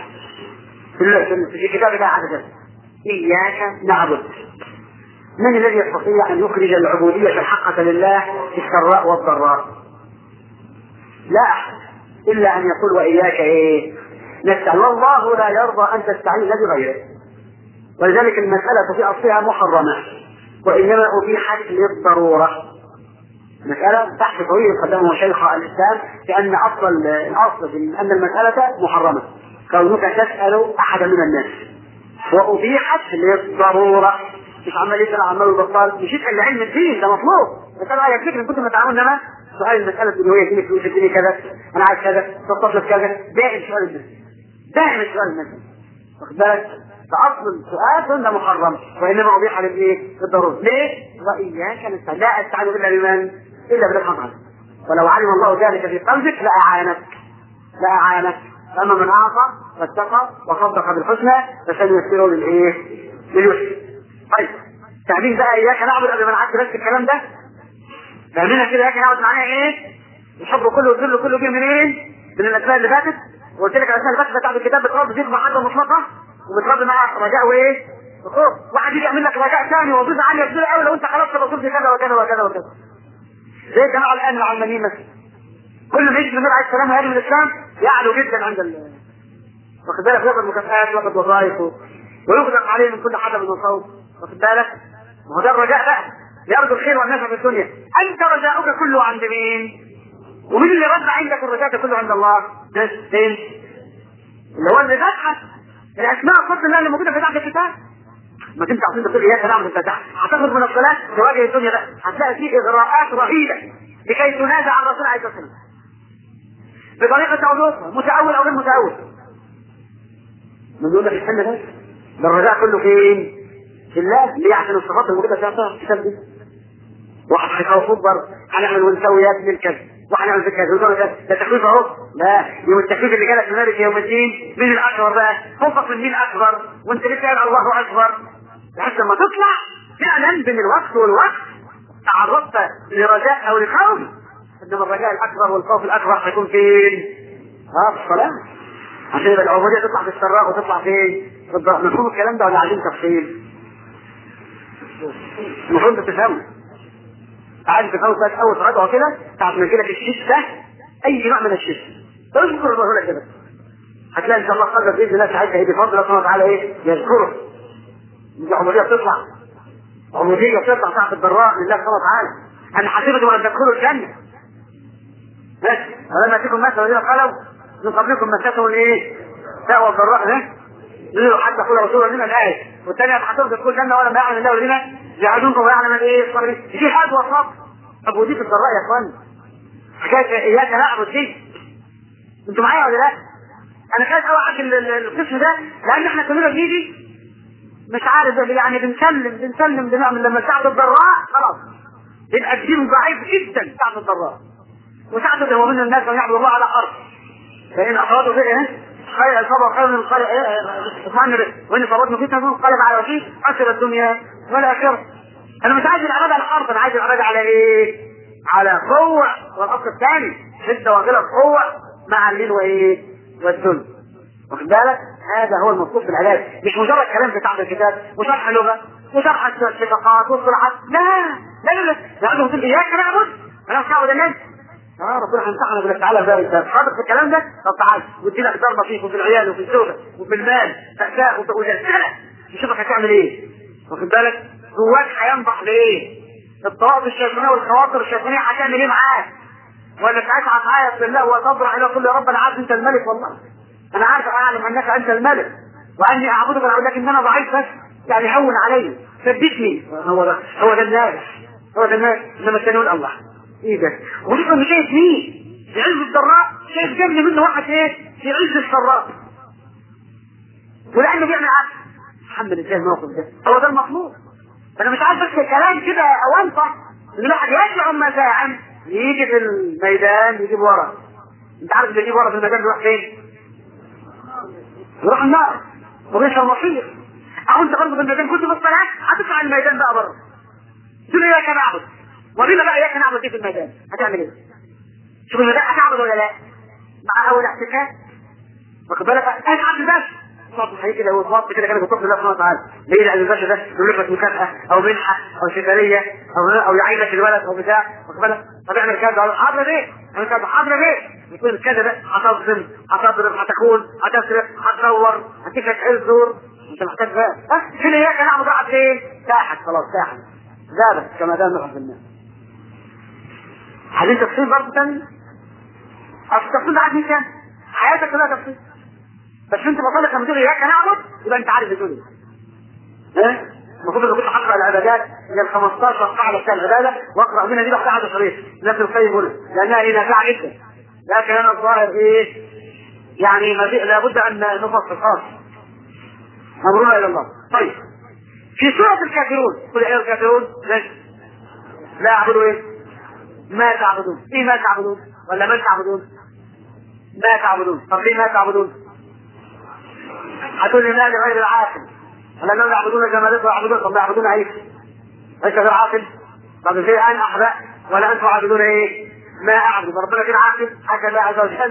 في في كتاب الله عز وجل اياك نعبد من الذي يستطيع ان يخرج العبوديه الحقه لله في السراء والضراء؟ لا احد الا ان يقول واياك ايه؟ نستعين والله لا يرضى ان تستعين بغيره ولذلك المساله في اصلها محرمه وانما ابيحت للضروره مسألة بحث طويل قدمه شيخ الإسلام بأن أصل الأصل في أن المسألة محرمة كونك تسأل أحدا من الناس وأبيحت للضرورة مش عمال يسأل عمال البطال مش يسأل لعلم الدين ده مطلوب مسألة على فكرة كنت متعاون إنما سؤال المسألة الدنيوية اديني فلوس اديني كذا أنا عايز كذا تصرف كذا دائم سؤال الناس دائم سؤال الناس واخد بالك فأصل السؤال ده محرم وإنما أبيح للإيه؟ للضرورة ليه؟ وإياك نستعين لا أستعين إلا بمن؟ إلا بالرحمن ولو علم الله ذلك في قلبك لأعانك لأعانك أما من أعطى واتقى وصدق بالحسنى فسنيسره للإيه؟ لليسر طيب تعبير بقى إياك نعبد قبل ما نعدي بس الكلام ده فاهمينها كده إياك نعبد معناها إيه؟ الحب كله والذل كله جه منين؟ من الأسماء اللي فاتت وقلت لك الأسماء اللي فاتت بتاعت الكتاب بتربي فيك محبة مطلقة وبتربي معاك رجاء وإيه؟ وخوف واحد يجي يعمل لك رجاء ثاني ووظيفة عالية كبيرة قوي لو أنت خلاص الرسول في كذا وكذا وكذا وكذا زي الجماعة الآن العلمانيين مثلا كل ما يجي النبي عليه السلام هاجم الإسلام يعلو جدا عند ال واخد بالك ياخد مكافآت وياخد وظائف ويغدق عليه من كل حدب وصوت واخد بالك ما هو ده الرجاء بقى يرجو الخير والنفع في الدنيا انت رجاؤك كله عند مين؟ ومين اللي رد عندك الرجاء كله عند الله؟ ده فين؟ اللي هو اللي فتحت الاسماء فضل الله اللي موجوده في تحت الكتاب ما تنفع عشان تقول اياك نعبد انت هتخرج من الصلاه تواجه الدنيا بقى هتلاقي فيه اغراءات رهيبه لكي تنازع الرسول عليه الصلاه والسلام بطريقه او باخرى متاول او غير متاول من يقول لك استنى بس ده الرجاء كله فين؟ في الله ليه عشان الصفات الموجوده في الكتاب دي واحد هيخوفوك برضه هنعمل ونسوي يا ابن الكذب وهنعمل في كذا ونسوي كذا ده تخفيف اهو لا يوم التخفيف اللي جالك في مالك يوم الدين مين الاكبر بقى؟ خوفك من مين اكبر؟ وانت لسه قايل الله اكبر لحد ما تطلع فعلا بين الوقت والوقت تعرضت لرجاء او لخوف انما الرجاء الاكبر والخوف الاكبر هيكون فين؟ اه في الصلاه عشان يبقى العبوديه تطلع في السراء وتطلع فين؟ في الضغط مفهوم الكلام ده ولا عايزين تفصيل؟ المفروض تفهمه عايز تفهمه كويس قوي تقعدوا كده ساعة ما يجيلك الشيش ده اي نوع من الشيش اذكر الله لك كده هتلاقي ان شاء الله قدر باذن الله ساعتها بفضل الله سبحانه وتعالى ايه؟ يذكره دي عمودية تطلع عمودية تطلع تحت الضراء لله سبحانه وتعالى أنا حسبت وأن تدخلوا الجنة بس ولما تكون مثل الذين قالوا من قبلكم مساتهم الايه؟ ساء والضراء ده يقولوا حتى قول رسول الله الآية والثانية حسبت تدخلوا الجنة ولما يعلم الله الذين يعدونكم ويعلم الايه؟ الصابرين في حاجة وصف طب ودي في الضراء يا اخوان حكاية إياك نعبد دي انتوا معايا ولا لا؟ أنا خايف قوي عشان القسم ده لأن احنا كلنا بنيجي مش عارف يعني بنسلم بنسلم بنعمل لما ساعة الضراء خلاص يبقى الدين ضعيف جدا ساعة الضراء وساعة اللي هو من الناس ويعبد الله على حرف فإن أصابوا في إيه؟ خير الصبر خير من القلب إيه؟ وإن صبرتم فتنة انقلب على وجهه خسر الدنيا والآخرة أنا مش عايز العبادة على حرف أنا عايز العبادة على إيه؟ على قوة والأصل الثاني شدة وغلط قوة مع الليل وإيه؟ والذل واخد بالك؟ هذا هو المطلوب في العلاج مش مجرد كلام في تعب الكتاب وشرح لغه وشرح الشفقات والصراحات لا لا لا لا لازم تقول اياك نعبد انا مش هعبد الناس اه ربنا هينصحنا يقول لك تعالى يا انت حاضر في الكلام ده طب تعال وادي لك ضربه فيك وفي العيال وفي الزوجه وفي المال فأساء وزلزله نشوفك هتعمل ايه واخد بالك جواك هينضح لايه الطواف الشيطانيه والخواطر الشيطانيه هتعمل ايه معاك ولا ساعتها هتعيط لله وتضرع الى كل رب انا عارف انت الملك والله انا عارف اعلم انك انت الملك واني اعبدك واقول لك ان انا ضعيف بس يعني هون علي ثبتني هو ده هو ده الناس هو ده الناس لما كان يقول الله ايه ده ولسه مش شايف مين في عز الضراء شايف جنبي منه واحد ايه في عز السراء ولانه بيعمل عكس تحمل ازاي الموقف ده هو ده المطلوب انا مش عارف بس كلام كده اوانطه ان الواحد يشعر مساعا يجي في الميدان يجيب ورا انت عارف اللي يجيب ورا في الميدان بيروح فين؟ يروح النار وبيش المصير او انت برضه في الميدان كنت في الصلاه هتطلع الميدان بقى بره تقول اياك نعبد ورينا بقى اياك نعبد دي في الميدان هتعمل ايه؟ شوف الميدان هتعبد ولا لا؟ مع اول احتكاك واخد بالك انا عبد بس صوت الحقيقي كده وصوت كده كان بيطلب الله سبحانه وتعالى ليه لان الباشا ده يقول لك مكافاه او منحه او سفريه او او يعينك الولد او بتاع واخد بالك طب اعمل كذا حاضر ليه؟ اعمل كذا حاضر ليه؟ يقول كذا ده هتظلم هتضرب هتكون هتسرق هتدور هتجيب لك عيل زور انت محتاج بقى ها فين اياك نعبد راحت فين؟ ساحت خلاص ساحت ذابت كما دام نحن في الناس عايزين تفصيل برضه تاني؟ اصل التفصيل ده عايز كام؟ حياتك كلها تفصيل بس انت بطلق لما تقول اياك نعبد يبقى انت عارف الدنيا ها؟ المفروض ان كنت هقرا العبادات من ال 15 قاعده بتاع العباده واقرا منها دي لوحدها عدد شريط نفس القيم هنا لانها هي نافعه جدا لكن انا الظاهر ايه؟ يعني ما في لابد ان نفصل خاص امرنا الى الله طيب في سوره الكافرون قل ايه الكافرون؟ ليش؟ لا يعبدوا ايه؟ ما تعبدون ايه ما تعبدون؟ ولا من تعبدون؟ ما تعبدون طب ليه ما تعبدون؟ هتقول لي ما لغير العاقل لأنهم يعبدون جمالات ويعبدون طب يعبدون عيسى ليس غير عاقل طب ازاي أنا أحباء ولا أنتم عابدون إيه؟ ما أعبد ربنا كده عاقل حكى الله عز وجل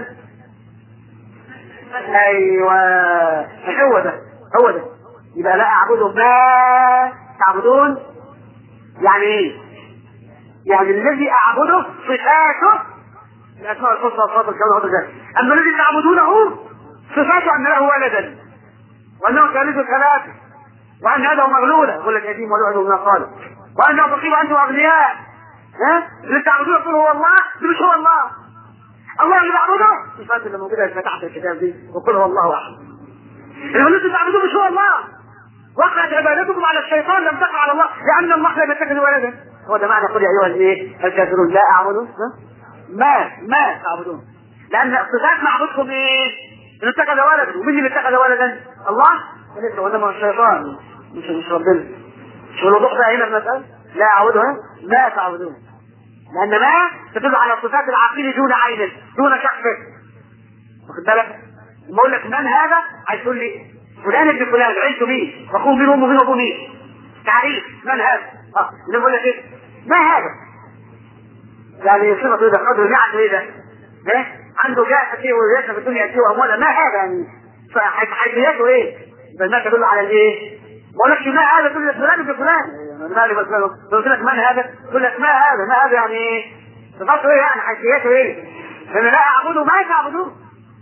أيوه هو ده هو ده يبقى لا أعبد ما تعبدون يعني إيه؟ يعني الذي أعبده صفاته الأسماء الحسنى والصفات الكون والحسنى أما الذي تعبدونه صفاته أن له ولدا وأنه ثالث ثلاثة وأن هذا مغلولة يقول لك يتيم ولعن من قال وأنه فقير وأنتم أغنياء ها اللي تعبدون يقول هو الله ده مش هو الله الله اللي بعبده الصفات اللي موجودة في تحت الكتاب دي وقل هو الله أحد اللي انتم تعبدوه مش هو الله وقعت عبادتكم على الشيطان لم تقع على الله لأن الله لم يتخذ ولدا هو ده معنى قل يا أيها الإيه الكافرون لا أعبد ما ما تعبدون لأن صفات معبودكم إيه؟ إنه اتخذ ولدا ومين اللي اتخذ ولدا؟ الله وليس وإنما الشيطان مش مش ربنا مش الوضوح بقى هنا المسألة لا أعبدها ما تعبدون لأن ما تدل على صفات العقيل دون عين دون شخص واخد بالك؟ لما أقول لك من هذا عايز تقول لي فلان ابن فلان عيلته مين؟ واخوه مين وامه مين وابوه مين؟ تعريف من هذا؟ اه اللي بقول لك ايه؟ ما هذا؟ يعني صفة ايه ده قدر نعت ايه ده؟ ايه؟ عنده جاهة ايه وياسة في الدنيا ايه واموالها ما هذا يعني؟ فحيثياته ايه؟ يبقى ما تدل على الايه؟ ما اقولكش ما هذا تقول لك فلان ابن فلان مالي بس لو قلت لك من هذا تقول لك ما هذا ما هذا يعني ايه؟ صفاته ايه يعني حيثياته ايه؟ فانا لا اعبده ما تعبدون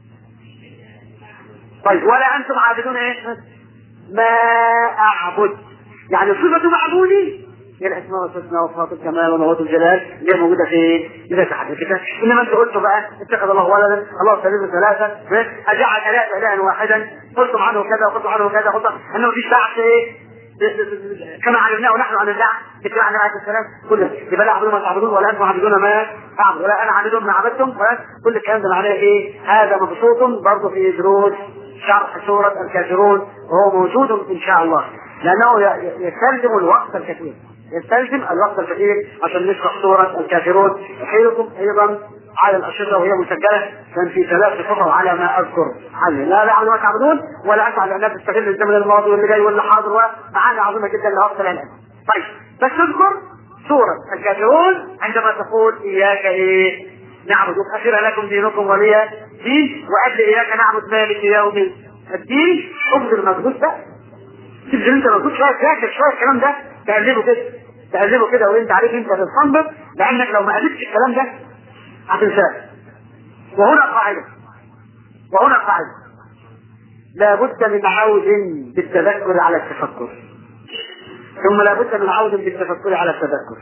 طيب ولا انتم عابدون ايه؟ ما اعبد يعني صفة معبودي هي الاسماء والحسنى وصفات الكمال ونوات الجلال اللي هي موجوده في اذا تحت الكتاب انما انت قلت بقى اتخذ الله ولدا الله ثالث ثلاثه اجعل اله الها واحدا قلتم عنه كذا وقلتم عنه كذا قلتم انه مفيش بعث ايه كما علمناه نحن عن الله اتباعنا عليه السلام كله يبقى لا اعبدون ما تعبدون ولا انتم عابدون ما اعبد ولا انا عابد ما عبدتم ولا كل الكلام ده معناه ايه؟ هذا مبسوط برضه في دروس شرح سوره الكافرون وهو موجود ان شاء الله لانه يستلزم الوقت الكثير يستلزم الوقت الكثير عشان نشرح سورة الكافرون أحيلكم أيضا على الأشرطة وهي مسجلة كان في ثلاث خطر على ما أذكر عنه لا لا ما تعبدون ولا أسعى لأنها تستغل الزمن الماضي واللي جاي واللي حاضر ومعاني عظيمة جدا لوقت الآن طيب بس اذكر سورة الكافرون عندما تقول إياك إيه نعبد أخر لكم دينكم ولي دين وقبل إياك نعبد مالك يوم الدين ابذل مجهود بقى تبذل انت مجهود شويه تذاكر شويه الكلام ده تقلبه كده تقلبه كده وانت عارف انت تتصنبط لانك لو ما قلبتش الكلام ده هتنساه وهنا قاعده وهنا قاعده لابد من عود بالتذكر على التفكر ثم لابد من عود بالتفكر على التذكر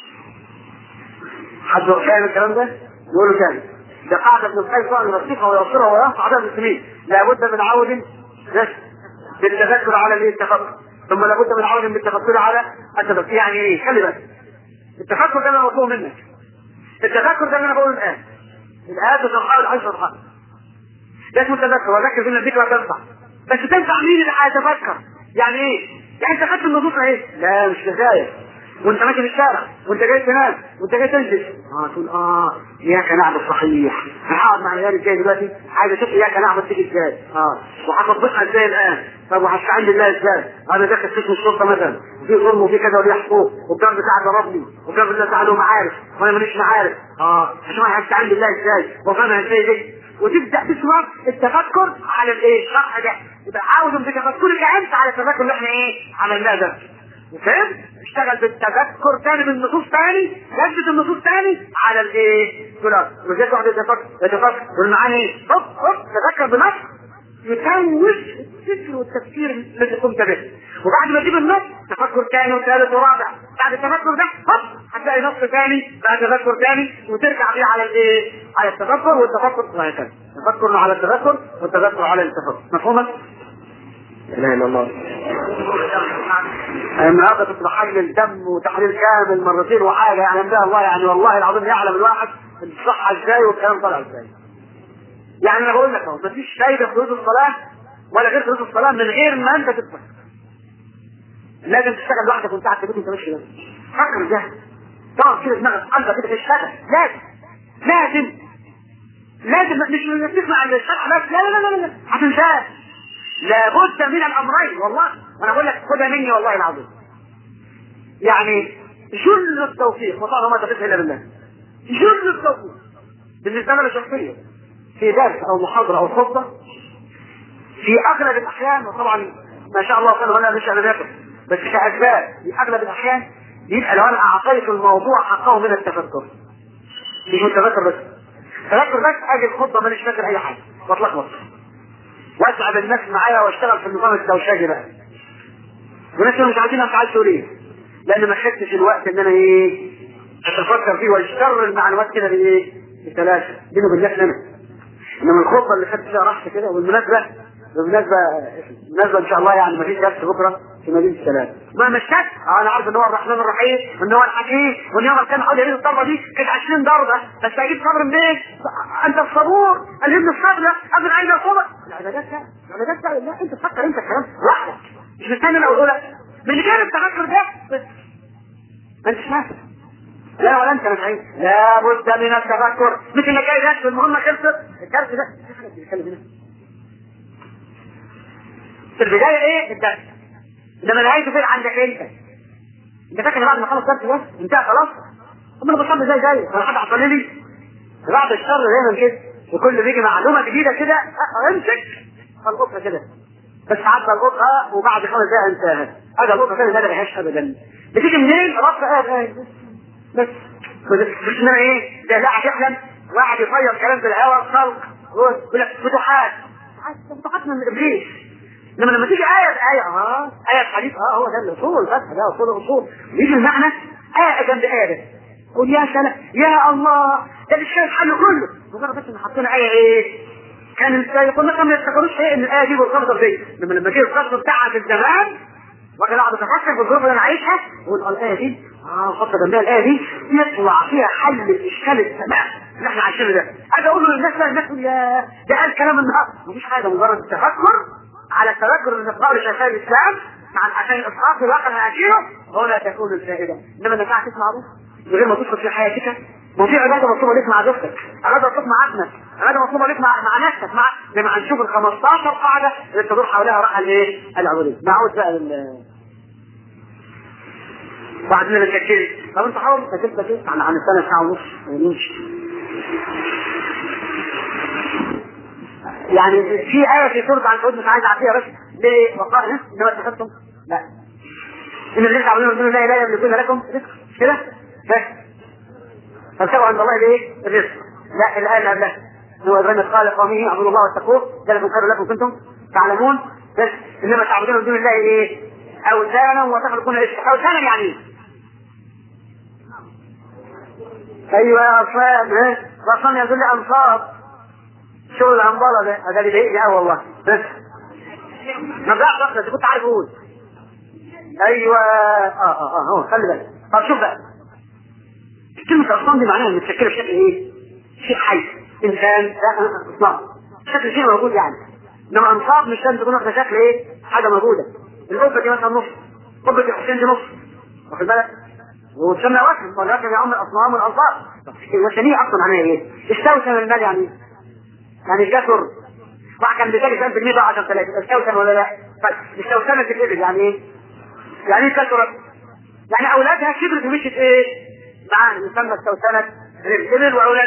حد فاهم الكلام ده؟ يقولوا تاني ده قاعدة ابن القيم طبعا يرسخها ويوصلها ويرفع بها المسلمين لابد من عود بالتذكر على الايه التفكر ثم لابد من عود بالتفكر على التفكر يعني ايه خلي بالك التفكر ده اللي مطلوب منك التفكر ده اللي انا بقوله الان الايات تنحاول عشر حق ده اسمه التذكر وذكر فينا الذكرى تنفع بس تنفع مين اللي هيتفكر يعني ايه يعني انت خدت النصوص اهي لا مش كفايه وانت ماشي في الشارع وانت جاي تنام وانت جاي تنزل اه تقول اه اياك نعبد صحيح انا هقعد مع العيال ازاي دلوقتي عايز اشوف اياك نعبد تيجي ازاي اه وهطبقها ازاي الان طب وهستعين بالله ازاي انا داخل سجن الشرطه مثلا في ظلم وفي كذا وليه حقوق والجار بتاعي ضربني والجار بالله تعالى معارف وانا ماليش معارف اه عشان هستعين بالله ازاي وفاهمها ازاي دي وتبدا تسمع التفكر على الايه؟ الشرح ده يبقى عاوز بتفكرك انت على التفكر اللي احنا ايه؟ عملناه ده فهمت؟ اشتغل بالتذكر تاني بالنصوص تاني جدد النصوص تاني على الايه؟ دولار وزي واحد يتفكر يتفكر والمعاني ايه؟ هوب هوب تفكر بنفس يكوش الفكر والتفكير الذي قمت به وبعد ما تجيب النص تفكر ثاني وثالث ورابع بعد التفكر ده هوب هتلاقي نص ثاني بعد تفكر ثاني وترجع بيه على الايه؟ على التفكر والتفكر وهكذا تفكر على التفكر والتفكر على التفكر مفهومة؟ لا اله الا الله النهارده كنت بحلل دم وتحليل كامل مرتين وحاجه يعني ده الله يعني والله العظيم يعلم الواحد الصحه ازاي والكلام طلع ازاي. يعني انا بقول لك اهو مفيش فايده في فلوس الصلاه ولا غير فلوس الصلاه من غير ما انت تتفكر. لازم تشتغل لوحدك وانت قاعد في البيت انت ماشي بس. فكر ده. تقعد كده دماغك قلبك كده تشتغل لازم لازم لازم مش تسمع الشرح بس لا لا لا لا لا هتنساه لابد من الامرين والله وانا بقول لك خدها مني والله العظيم يعني جل التوفيق وطبعا ما تقف الا بالله جل التوفيق بالنسبه لنا شخصيا في درس او محاضره او خطبه في اغلب الاحيان وطبعا ما شاء الله كان وانا مش انا بس كاسباب في اغلب الاحيان يبقى لو انا اعطيت الموضوع حقه من التفكر مش التفكر بس تفكر بس اجي الخطبه مانيش فاكر اي حاجه واتلخبط واسعد الناس معايا واشتغل في النظام الدوشاجي بقى وناس مش عايزين افعال سوريه لان ما خدتش الوقت ان انا ايه اتفكر فيه واشتر المعلومات كده بايه بثلاثه بيني وبين نفسي انا انما الخطبه اللي خدت فيها راحتي كده والمناسبه بالمناسبة بالمناسبة ان شاء الله يعني مفيش درس بكره في مدينة السلام ما مش شك انا عارف ان هو الرحمن الرحيم وان هو الحكيم وان يوم كان حاول يريد الضربة دي كانت 20 ضربة بس هجيب صبر منين؟ انت الصبور الابن الصبر ابن عين الصبر العبادات لا العبادات لا انت تفكر انت الكلام لوحدك مش مستني انا اقول لك من غير التفكر ده ما انتش نافع لا ولا انت نافعين لابد من التفكر مثل ما جاي درس المهمة خلصت الدرس ده بيتكلم هنا في البداية ايه الدرس انما نهايته فين عندك انت انت فاكر بعد ما خلص الدرس ده انتهى خلاص طب انا بصلي زي زي انا حد عطل لي بعد الشر دايما كده وكل بيجي معلومة جديدة كده اه امسك القطة كده بس عدى القطة وبعد خمس دقايق انتهى هذا القطة كده ما لهاش ابدا بتيجي منين؟ ربط ايه ايه بس مش انما ايه؟ ده لا يحلم واحد يطير كلام في الهواء خلق فتوحات فتوحات من ابليس لما لما تيجي آية بآية اه آية حديث اه هو ده الأصول بس ده أصول الأصول يجي المعنى آية جنب آية بس قول يا سلام يا الله ده مش شايف حل كله مجرد بس ان حطينا آية ايه كان يقول لك ما يفتكروش ايه ان الآية دي والقصة دي لما لما تيجي القصة بتاعها في الزمان وانا قاعد اتفكر في الظروف اللي انا عايشها واقول الآية دي اه حط جنبها الآية دي يطلع فيها حل الإشكال التمام اللي احنا عايشينه ده اجي اقول للناس لا الناس يا ده قال كلام النهارده مفيش حاجة مجرد تفكر على التذكر اللي نقرأه لشيخي الإسلام عن عشان إسقاط الواقع العشيرة هنا تكون الفائدة إنما إنك قاعد تسمع روح من غير ما تدخل في حياتك ما في عبادة مطلوبة ليك مع زوجتك عبادة مطلوبة مع ابنك عبادة مطلوبة ليك مع مع نفسك مع زي ما هنشوف ال 15 قاعدة اللي تدور حواليها راحة الايه؟ العبودية نعود بقى لل وبعدين نسجل طب انت حاول تسجل كده عن عن السنة ساعة ونص ونمشي يعني في آية في سورة عن مش عايز أعطيها بس ليه وقال إنما اتخذتم لا إن الذين تعبدون من دون الله لا يملكون لكم رزق كده بس فابتغوا عند الله الإيه؟ الرزق لا الآية اللي قبلها هو إبراهيم قال قومه اعبدوا الله واتقوه ذلكم خير لكم كنتم تعلمون بس إنما تعبدون من دون الله إيه؟ أوثانا وتخلقون رزقا أوثانا يعني إيه؟ أيوة يا أطفال ها؟ وأصلا يدل أنصار شغل العنبرة ده هذا اللي ضايقني قوي والله بس ما بقى انت كنت عارف اقول ايوه اه اه اه هو خلي بالك طب شوف بقى كلمة أصنام دي معناها متشكلة بشكل إيه؟ شيء حي إنسان أصنام شكل شيء موجود يعني إنما أنصاب مش لازم تكون واخدة شكل إيه؟ حاجة موجودة القبة دي مثلا نص قبة الحسين دي نص واخد بالك؟ وتسمى وسم ولكن يعم الأصنام والأنصار الوثنية أصلا معناها إيه؟ استوسم المال يعني إيه؟ يعني كسر واحد كان بيتاجر 1000 جنيه بقى 10000 استوسم ولا لا؟ طيب استوسمت الابل يعني ايه؟ يعني ايه كسرت؟ يعني اولادها كبرت ومشيت ايه؟ معانا يسمى استوسمت الابل واولادها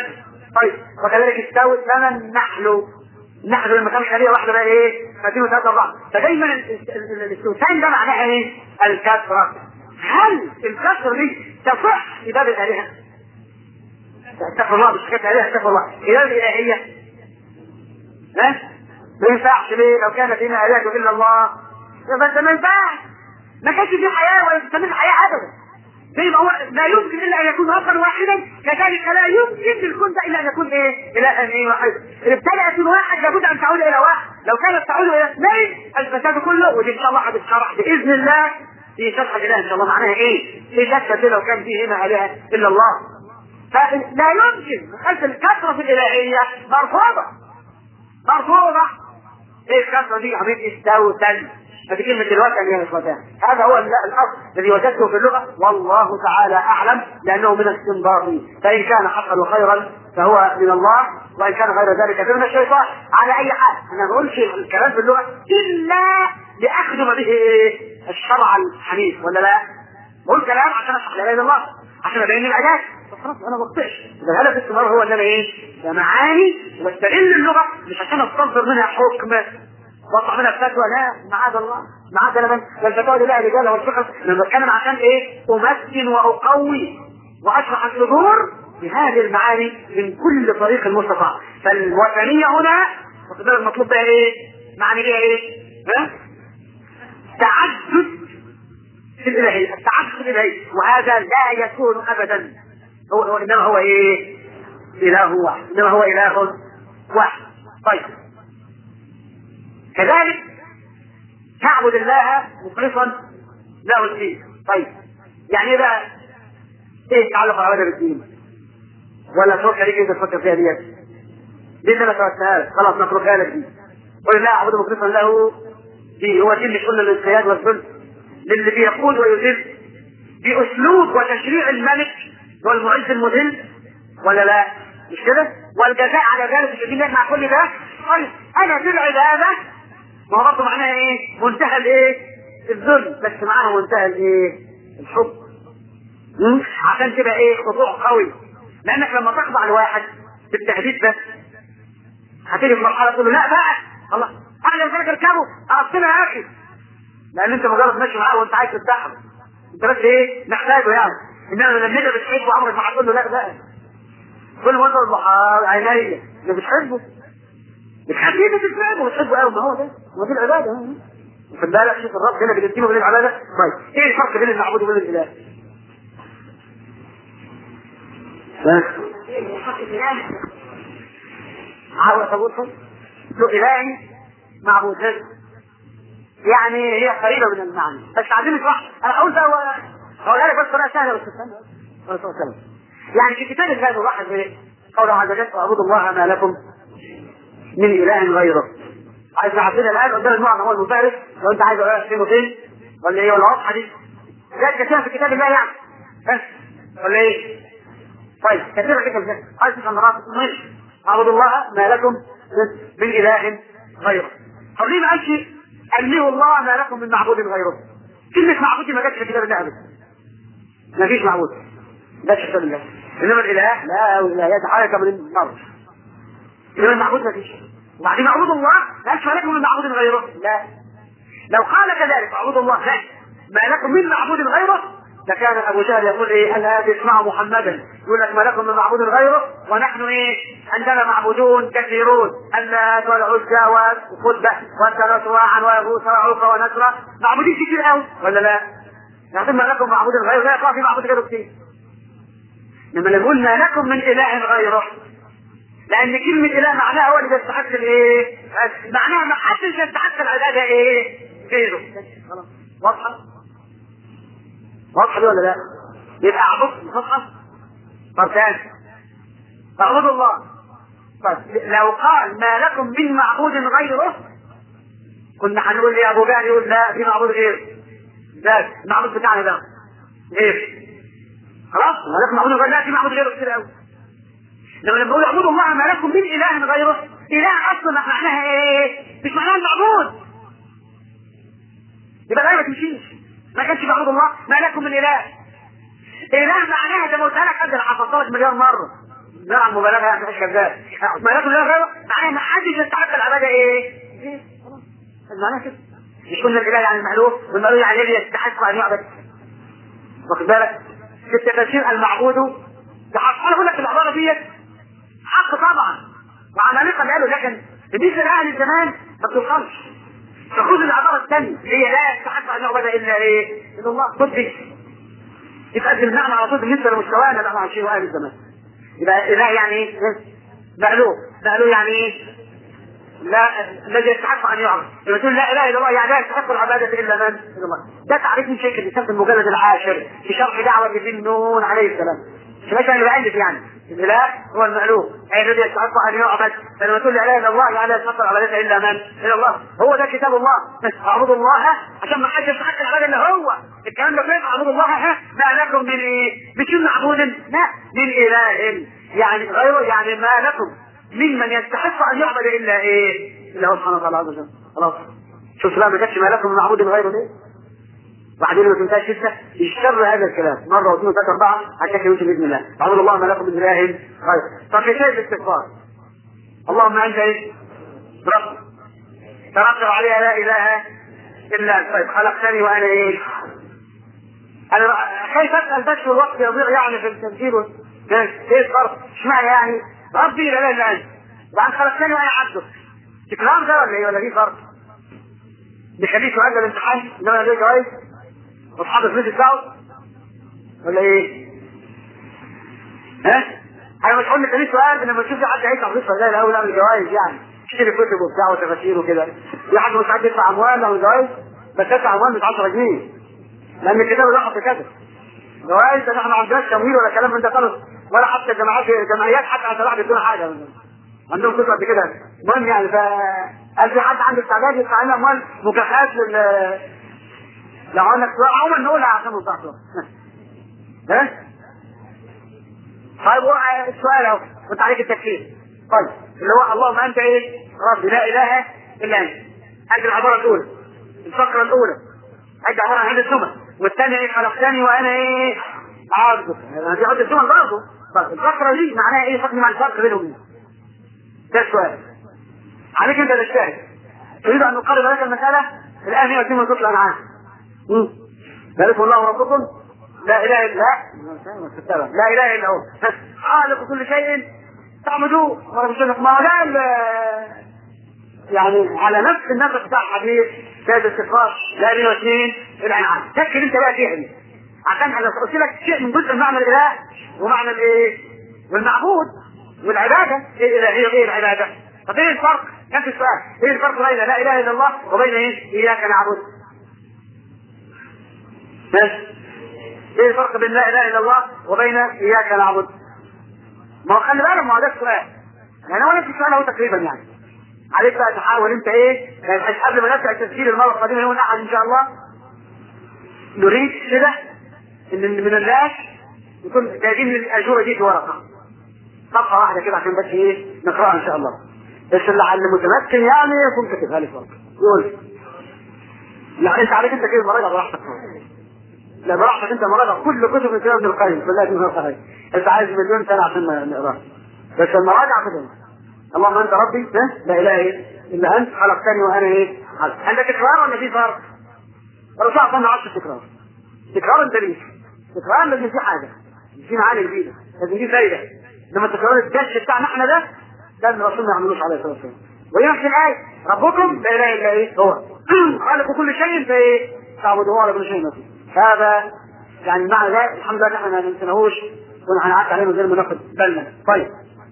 طيب وكذلك استوت لنا النحل النحل لما كان خليه واحده بقى ايه؟ اثنين وثلاثه اربعه فدايما الاستوثان ده معناها ايه؟ الكثره هل الكثره دي تصح في باب الالهه؟ استغفر الله مش حكايه الالهه استغفر الله هي الالهيه ها؟ ما ينفعش ليه؟ لو كان فينا اله الا الله بس ما ينفعش ما كانش في حياه ولا تستمر حياه ابدا زي ما هو لا يمكن الا ان يكون ربا واحدا كذلك لا يمكن للكون ده الا ان يكون ايه؟ الها ايه واحد ابتدات من واحد لابد ان تعود الى واحد لو كانت تعود الى اثنين الفساد كله ودي ان شاء الله هتتشرح باذن الله في شرح الاله ان شاء الله معناها ايه؟ في شك لو كان فيه هنا اله الا الله فلا يمكن خلف الكثره في الالهيه مرفوضه مرفوضه ايه الكثره دي عمليه استوتن هذه كلمة الوثن يا إخوتان هذا هو الأصل الذي وجدته في اللغة والله تعالى أعلم لأنه من استنباطي فإن كان حقا وخيرا فهو من الله وإن كان غير ذلك فمن الشيطان على أي حال أنا ما بقولش الكلام في اللغة إلا لأخدم به الشرع الحنيف ولا لا؟ بقول كلام عشان أشرح لا إله إلا الله عشان أبين العلاج خلاص انا ما بقطعش اذا الهدف الاستمرار هو ان انا ايه؟ ده معاني واستغل اللغه مش عشان استنظر منها حكم واطلع منها فتوى لا معاذ الله معاذ انا ده الفتاوى دي لها رجال والفقه انا بتكلم عشان ايه؟ امثل واقوي واشرح الصدور بهذه المعاني من كل طريق مستطاع فالوثنيه هنا واخد بالك المطلوب بها ايه؟ معنى بها ايه؟ ها؟ تعدد في الالهيه، التعدد في الالهيه وهذا لا يكون ابدا هو, هو انما هو ايه؟ اله واحد، انما هو اله واحد. طيب كذلك تعبد الله مخلصا له الدين طيب يعني ايه بقى ايه تعلق العباده بالدين ولا تروح عليك انت تفكر فيها ديت دي انا تركتها خلاص نتركها لك دي قل لا اعبد مخلصا له دين هو دين مش قلنا للانقياد والذل للي بيقود ويذل باسلوب وتشريع الملك والمعز المذل ولا لا مش كده والجزاء على ذلك الذين مع كل ده طيب انا في العباده ما هو برضه معناها ايه؟ منتهى الايه؟ الذل بس معاها منتهى الايه؟ الحب. عشان تبقى ايه؟ خضوع قوي. لانك لما تخضع لواحد بالتهديد بس هتيجي في مرحله تقول له لا بقى الله انا لما اركبه عرفتنا يا اخي. لان انت مجرد ماشي معاه وانت عايز تفتحه. انت بس ايه؟ محتاجه يعني. انما لما انت بتحبه عمرك ما هتقول له لا بقى. كل ما تقول له عينيا ده بتحبه بتحبيه بتتعبه وبتحبه قوي ما هو ده ما دي العباده في بالك شوف الرب هنا بيقدمه بين العباده طيب ايه الفرق بين المعبود وبين الاله؟ عاوز اقول له الهي معبود يعني هي قريبه من المعنى بس عايزين نشرح انا اقول ده هو هقولها لك بس طريقه سهله بس استنى يعني في كتاب الله الواحد ايه؟ قوله عز وجل واعبدوا الله ما لكم من اله غيره عايز نعرفنا الان قدام المعنى هو المفارس لو انت عايز اقولها فين وفين ولا ايه ولا واضحه دي لا كثيرا في كتاب الله يعني بس ولا ايه طيب كثيرا كده ازاي عايز تفهم مرات ماشي اعبدوا الله ما لكم من اله غيره طب ليه ما قالش ألهوا الله ما لكم من معبود غيره كلمة معبود دي ما جاتش في كتاب الله ابدا ما فيش معبود ده في كتاب الله انما الاله لا والالهيات حركه من النار انما المعبود ما فيش وبعدين معبود الله لا ما لكم من معبود غيره لا لو قال كذلك معبود الله لا ما لكم من معبود غيره لكان ابو جهل يقول ايه هل هذا يسمع محمدا يقول لك ما لكم من معبود غيره ونحن ايه عندنا معبودون كثيرون اللات والعزى والقدة والثلاث سواعا ويغوث وعوق ونسرة معبودين كتير قوي ولا لا؟ لكن ما لكم معبود غيره لا يقع في معبود غيره كتير لما نقول ما لكم من اله غيره لان كلمة اله معناها هو اللي يستحق الايه؟ معناها ما حدش يستحق العبادة ايه؟ غيره خلاص واضحة؟ واضحة دي ولا لا؟ يبقى اعبد واضحة؟ طب تاني اعبدوا الله طيب لو قال ما لكم من معبود غيره كنا هنقول يا ابو جهل يقول لا في معبود غيره لا المعبود بتاعنا ده غير خلاص ما لكم معبود غيره لا في معبود غيره كتير قوي لما لما بقول اعبدوا الله ما لكم من اله غيره اله اصلا معناها ايه؟ مش معناها المعبود يبقى لا ما تمشيش ما كانش معبود الله ما لكم من اله اله معناها زي ما قلت لك قد حفظتها لك مليار مره نوع المبالغه يعني مش كذاب ما لكم لا غيره معناها ما حدش يستحق العباده ايه؟ إيه؟ معناها كده مش كل الاله يعني المألوف والمألوف يعني الذي يستحق ان يعبد واخد بالك؟ في التفاسير المعبود تحقق انا بقول لك العباره ديت حق طبعا وعمالقه قالوا لكن بالنسبه لاهل الزمان ما بتوصلش فخذ العباره الثانيه هي لا يستحق ان يعبد الا ايه؟ الا الله خذ دي يتقدم المعنى على طول بالنسبه لمستوانا بقى مع شيء اهل الزمان يبقى اله يعني ايه؟ مألوف مألوف يعني ايه؟ لا الذي يستحق ان يعبد لما تقول لا اله الا الله يعني لا يستحق العباده الا من؟ الا الله ده تعريف من شيخ الاسلام في المجلد العاشر في شرح دعوه ذي النون عليه السلام مش مثلا اللي بألف يعني الاله هو المألوف اي الذي يستحق ان يعبد فلما تقول لا اله الا الله يعني لا يستحق العباده الا من؟ الا الله هو ده كتاب الله اعبدوا الله عشان ما حدش يستحق العباده الا هو الكلام ده فين اعبدوا الله ها ما لكم من ايه؟ مش من معبود لا من اله يعني غيره يعني ما لكم ممن يستحق ان يعبد الا ايه؟ الا هو سبحانه وتعالى عز وجل خلاص شوف لا ما جاتش ما لكم من معبود غيره ليه؟ وبعدين ما تنساش لسه يشتر هذا الكلام مره واثنين وثلاثه اربعه عشان يوسف باذن الله اعبد الله ما لكم من اله غيره طب في شيء الاستغفار اللهم انت ايه؟ رب ترتب عليها لا اله الا انت طيب خلقتني وانا ايه؟ انا خايف اسال بس والوقت يضيع يعني في التفكير ايه الفرق؟ اشمعنى يعني؟ ربي لا اله الا انت وبعد خلقتني وانا عبدك تكرار ده ولا ايه ولا في فرق؟ بيخليه سؤال الامتحان انما ليه جوائز واصحاب الفلوس يدفعوا ولا ايه؟ ها؟ انا مش هقول لك ليه سؤال لما تشوف حد هيدفع فلوس ولا الاول اعمل جوائز يعني اشتري كتب وبتاع وتفاسير وكده في حد مش عايز يدفع اموال او جوائز بس يدفع اموال مش 10 جنيه لان الكتاب الواحد بكذا جوائز احنا ما عندناش تمويل ولا كلام من ده خالص ولا حتى جماعات جمعيات حتى عشان واحد يدونا حاجه عندهم كتب قد كده المهم يعني ف قال في حد عنده استعداد يدفع لنا اموال مكافآت لل لو قال لك عموما نقولها عشان نصحح ها؟ طيب هو السؤال اهو كنت عليك التكفير طيب اللي هو اللهم انت ايه؟ ربي لا اله الا انت هذه العباره الاولى الفقره الاولى هذه عباره عن عده سمع والثانيه ايه خلقتني وانا ايه؟ عبدك دي عده سمع برضه طيب الفقره دي معناها ايه؟ فقر مع الفرق بينهم ده السؤال عليك انت تجتهد تريد ان نقرب لك المساله الان هي وسيله سوره الانعام ذلكم الله ربكم لا اله الا لا اله الا هو خالق كل شيء تعبدوه ما هو ده يعني على نفس النفس بتاع حديث سيد الصفات لا اله واثنين الانعام فكر انت بقى فيها دي عشان انا قلت لك شيء من جزء معنى الاله ومعنى الايه والمعبود والعباده ايه الالهيه وايه العباده طب ايه الفرق؟ نفس السؤال ايه الفرق بين لا اله الا الله وبين ايه؟ اياك نعبد ماشي ايه الفرق بين لا اله الا الله وبين اياك نعبد؟ ما هو خلي بالك ما هو ده السؤال يعني هو نفس السؤال اهو تقريبا يعني عليك بقى تحاول انت ايه يعني بحيث قبل ما نبدا التسجيل المره القادمه يوم الاحد ان شاء الله نريد كده ان من الناس يكون جايبين الاجوبه دي في ورقه صفحه واحده كده عشان بس ايه نقراها ان شاء الله بس اللي على المتمكن يعني يكون كاتبها لي ورقه يقول لا انت عليك انت كده مراجعه براحتك لا براحتك انت مراجعه كل كتب الكتاب ابن القيم بالله ابن القيم انت عايز مليون سنه عشان نقراها بس المراجعه كده اللهم انت ربي لا اله الا انت خلقتني وانا ايه عندك تكرار ولا في فرق؟ الرسول صلى الله عليه تكرار تكرار انت ليه؟ تكرار لازم في حاجه في معاني جديده لازم في فايده لما تكرار الدش بتاعنا احنا ده ده اللي الرسول ما يعملوش عليه الصلاه والسلام ويمشي الايه ربكم لا اله الا ايه هو خالق كل شيء فايه تعبدوه على كل شيء نفسه هذا يعني المعنى ده الحمد لله احنا ما ننسناهوش ونعدي عليه من غير ما ناخد بالنا طيب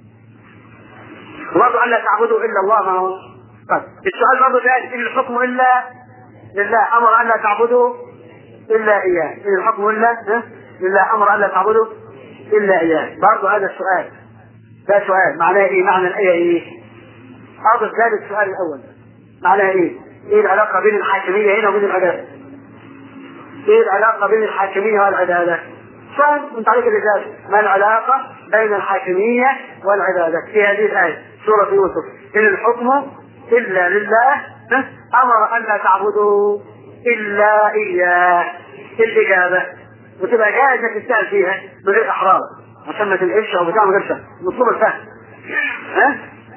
وبرضه ألا تعبدوا إلا الله ما هو طيب السؤال برضه ثاني إن الحكم إلا لله أمر ألا تعبدوا إلا إياه إن الحكم إلا ها؟ لله أمر ألا تعبدوا إلا إياه برضه هذا السؤال ده سؤال معناه إيه معنى الآية إيه أضف ذلك السؤال الأول معناه إيه إيه العلاقة بين الحاكمية هنا وبين العدالة إيه العلاقة بين الحاكمية والعدالة سؤال انت عليك الرجال ما العلاقة بين الحاكمية والعبادة في هذه الآية سورة يوسف إن الحكم إلا لله أمر أن لا تعبدوا إلا إياه الإجابة وتبقى جاهزة تسأل فيها من غير إحراج عشان ما تنقلش او بتاع من غير شهر مطلوب الفهم ها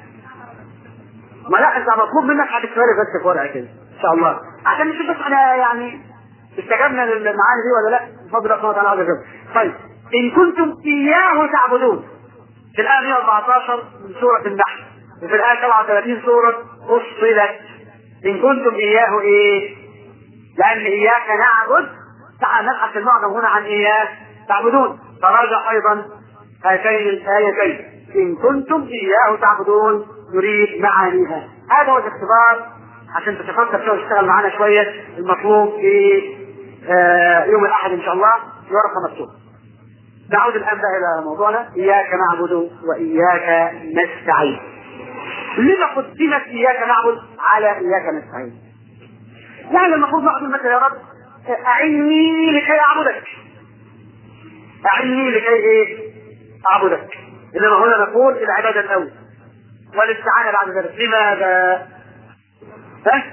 ما لا انت مطلوب منك هتكتبها بس في ورقه كده ان شاء الله عشان نشوف بس احنا يعني استجبنا للمعاني دي ولا لا بفضل الله سبحانه وتعالى عز وجل طيب ان كنتم اياه تعبدون في الايه 114 من سوره النحل وفي الايه 37 سوره فصلت ان كنتم اياه ايه لان اياك نعبد تعال نبحث المعنى هنا عن اياه تعبدون فراجع ايضا هاتين الايتين ان كنتم اياه تعبدون نريد معانيها هذا هو الاختبار عشان تتفكر شويه وتشتغل معانا شويه المطلوب في آه يوم الاحد ان شاء الله في ورقه مكتوبه. نعود الان بقى الى موضوعنا اياك نعبد واياك نستعين. لما قدمت اياك نعبد على اياك نستعين؟ يعني المفروض نعبد مثلا يا رب اعني لكي اعبدك. اعني لكي ايه؟ اعبدك. انما هنا نقول العباده الاول. والاستعانه بعد ذلك، لماذا؟ ها؟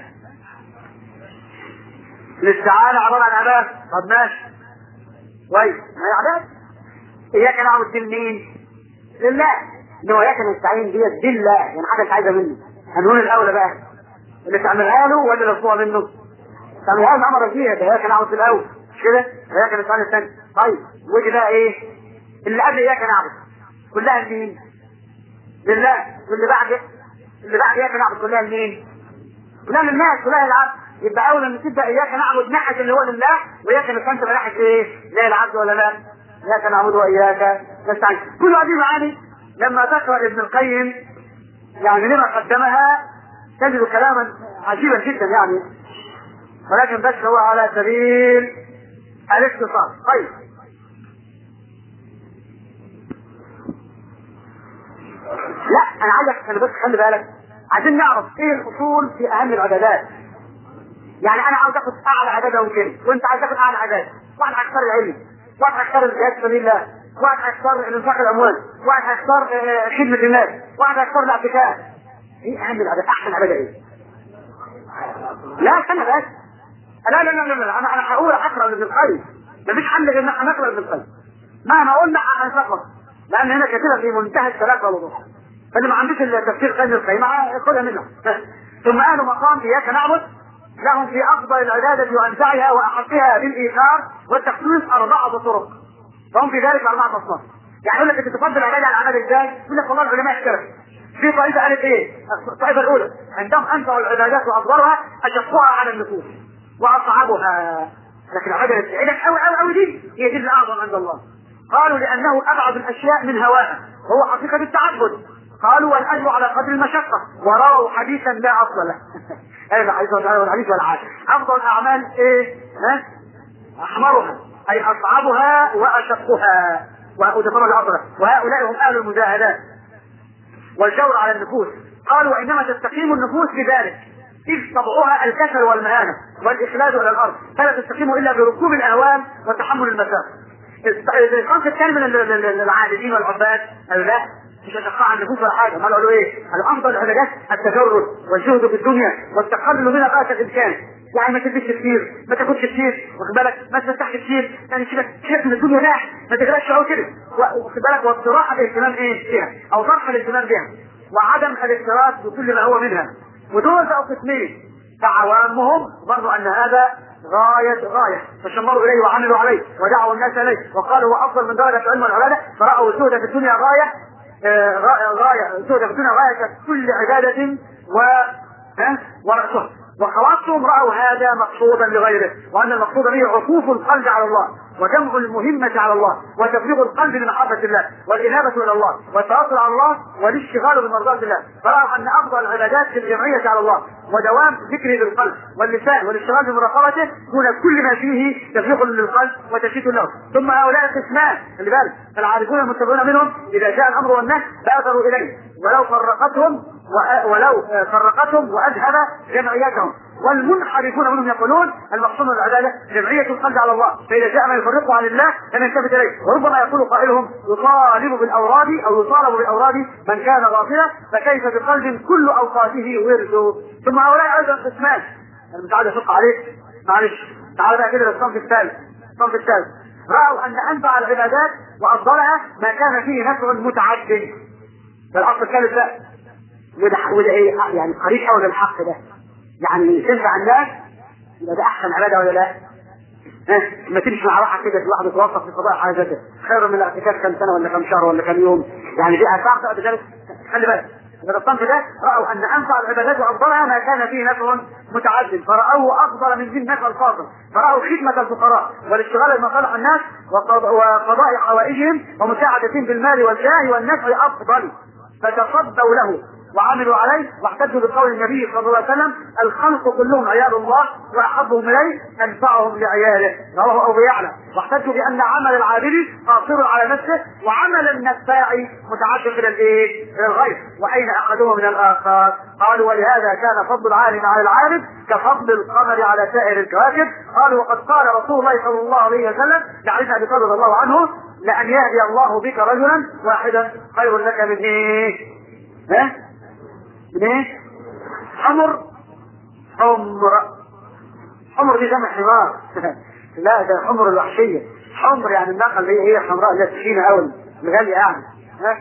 الاستعانة عبارة عن عبادة طب ماشي كويس ما هي عبادة إياك نعبد دين مين؟ لله إنما إياك نستعين ديت بالله يعني حاجة أنت عايزة منه هنقول الأولى بقى اللي تعملها له ولا اللي مطلوبة منه؟ تعملها له أمر فيها ده إياك نعبد في الأول مش كده؟ إياك نستعين الثاني طيب ودي بقى إيه؟ اللي قبل إياك نعبد كلها لمين؟ لله واللي بعد اللي بعد إياك نعبد كلها لمين؟ كلها للناس كلها للعبد يبقى اول لما تبدا اياك نعبد ناحيه اللي هو لله واياك نستنت ناحيه ايه؟ لا العبد ولا لا؟ اياك نعبد واياك نستعين كل هذه معاني لما تقرا ابن القيم يعني لما قدمها تجد كلاما عجيبا جدا يعني ولكن بس هو على سبيل الاختصار طيب لا انا عايزك انا بس خلي بالك عايزين نعرف ايه الاصول في اهم العبادات يعني انا عاوز اخد اعلى عباده ممكن وانت عايز تاخد اعلى عباده واحد هيختار العلم واحد هيختار الجهاد في سبيل الله واحد هيختار انفاق الاموال واحد هيختار خدمه الناس واحد هيختار الاعتكاف ايه اهم العباده احسن عباده ايه؟ لا استنى بس لا لا لا لا, لا. انا انا هقول اقرا لابن القيم مفيش حل غير ان احنا نقرا لابن القيم مهما قلنا هنسقط لان هنا كاتبه في منتهى الثلاثه والوضوح فاللي ما عندوش التفسير قيم القيم خدها منه ثم قالوا مقام اياك نعبد لهم في افضل العباده وانفعها واحقها بالايثار والتخصيص اربعه طرق فهم في ذلك اربعه اصناف يعني يقول لك انت تفضل العباده على العباده ازاي؟ يقول لك والله العلماء اختلفوا في طائفه قالت ايه؟ الطائفه الاولى عندهم انفع العبادات وافضلها اشقها على النفوس واصعبها لكن العباده اللي قوي قوي قوي دي هي دي الاعظم عند الله قالوا لانه ابعد الاشياء من هواها وهو حقيقه التعبد قالوا والاجر على قدر المشقه ورووا حديثا لا اصل له هذا حديث ولا الحديث ولا حاجه افضل الاعمال ايه؟ ها؟ احمرها اي اصعبها واشقها وتفرج الافضل وهؤلاء هم اهل المجاهدات والجور على النفوس قالوا وانما تستقيم النفوس بذلك إذ طبعها الكسل والمهانة والإخلاد إلى الأرض فلا تستقيم إلا بركوب الأهوال وتحمل المسافة. الصنف الثاني من العابدين والعباد قالوا لا مش هتقع عن النفوس ولا حاجه، امال قالوا ايه؟ قالوا افضل العبادات التجرد والجهد في الدنيا والتقلل منها قاسى الامكان. يعني ما تلبسش كتير، ما تاكلش كتير، واخد بالك؟ ما تفتحش كتير، يعني سيبك سيبك من الدنيا راح، ما تغرقش قوي كده، واخد بالك؟ واقتراح الاهتمام ايه فيها؟ او طرح الاهتمام بها، وعدم الاكتراث بكل ما هو منها. ودول بقوا قسمين، فعوامهم ظنوا ان هذا غاية غاية فشمروا إليه وعملوا عليه ودعوا الناس إليه وقالوا هو أفضل من درجة العلم والعبادة فرأوا الزهد في الدنيا غاية آه غاية الزهد في الدنيا غاية كل عبادة و ورأسها وخواصهم رأوا هذا مقصودا لغيره وأن المقصود به عكوف القلب على الله وجمع المهمة على الله وتفريغ القلب لمحبة الله والإنابة إلى الله والتواصل على الله والاشتغال بمرضاة الله فرأوا أن أفضل العبادات في الجمعية على الله ودوام ذكره بالقلب واللسان والاشتغال بمراقبته دون كل ما فيه تفريغ للقلب وتشتيت له ثم هؤلاء قسمان خلي بالك العارفون المتبعون منهم إذا جاء الأمر والنهي بادروا إليه ولو فرقتهم ولو فرقتهم وأذهب جمعيتهم والمنحرفون منهم يقولون المقصود من العبادة جمعية القلب على الله فإذا جاء ما يفرقه عن الله لم يلتفت إليه وربما يقول قائلهم يطالب بالأوراد أو يطالب بالأوراد من كان غافلا فكيف بقلب كل أوقاته ورد ثم هؤلاء أيضا قسمان أنا مش عايز أشق عليك معلش تعال بقى كده للصنف الثالث الصنف الثالث رأوا أن أنفع العبادات وأفضلها ما كان فيه نفع متعد فالأصل الثالث ده وده وده إيه يعني قريب أوي للحق ده يعني تنفع الناس يبقى ده أحسن عبادة ولا لا؟ ها ما تمشي مع واحد كده الواحد يتوسط في قضاء حاجته خير من الاعتكاف كم سنه ولا كم شهر ولا كم يوم يعني دي اثار تقعد ذلك خلي بالك من الصنف ده راوا ان انفع العبادات وافضلها ما كان فيه نفع متعدد فراوه افضل من ذي النفع الفاضل فراوا خدمه الفقراء والاشتغال بمصالح الناس وقض- وقضاء حوائجهم ومساعدتهم بالمال والجاه والنفع افضل فتصدوا له وعملوا عليه واحتجوا بقول النبي صلى الله عليه وسلم الخلق كلهم عيال الله واحبهم اليه انفعهم لعياله رواه ابو يعلى واحتجوا بان عمل العابد قاصر على نفسه وعمل النفاع متعدد الى الايه؟ الى الغير واين احدهما من الاخر؟ قالوا ولهذا كان فضل العالم على العابد كفضل القمر على سائر الكواكب قالوا وقد قال رسول الله صلى الله عليه وسلم لعلي ابي طالب رضي الله عنه لان يهدي الله بك رجلا واحدا خير لك من ايه؟ ها؟ من ايه؟ حمر حمر حمر دي جمع حمار لا ده حمر الوحشية حمر يعني الناقة اللي هي هي حمراء اللي تخينة أوي الغالية يعني ها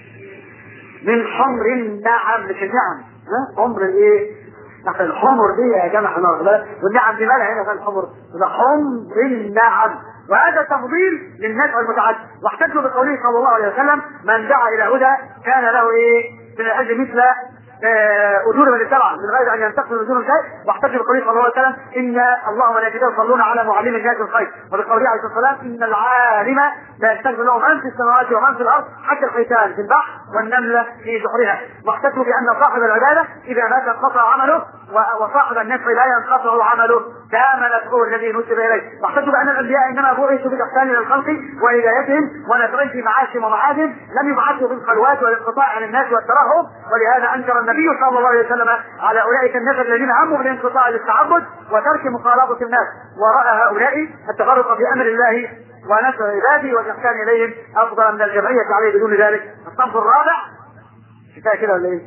من حمر النعم مش النعم ها حمر الايه؟ نحن الحمر دي يا جماعة حمار والنعم دي مالها هنا في الحمر ده حمر النعم وهذا تفضيل للنفع المتعدد واحتجوا بقوله صلى الله عليه وسلم من دعا الى هدى كان له ايه من الاجر مثل آه، اجور من اتبع من غير ان ينتقل من اجورهم شيء واحتج بقوله صلى الله عليه وسلم ان الله وملائكته يصلون على معلم الناس الخير وبقوله عليه الصلاه والسلام ان العالم لا يستغفر له من في السماوات ومن في الارض حتى الحيتان في البحر والنمله في جحرها واحتجوا بان صاحب العباده اذا مات انقطع عمله و- وصاحب النفع لا ينقطع عمله دام نفعه الذي نسب اليه واحتجوا بان الانبياء انما بعثوا بالاحسان الى الخلق وهدايتهم ونفعهم في معاشهم ومعادهم لم يبعثوا بالخلوات والانقطاع عن الناس والترهب ولهذا انكر النبي صلى الله عليه وسلم على اولئك النفر الذين هموا بالانقطاع للتعبد وترك مخالطه الناس وراى هؤلاء التفرق في امر الله ونشر عباده والاحسان اليهم افضل من الجمعيه عليه بدون ذلك الصنف الرابع كفايه كده ولا ايه؟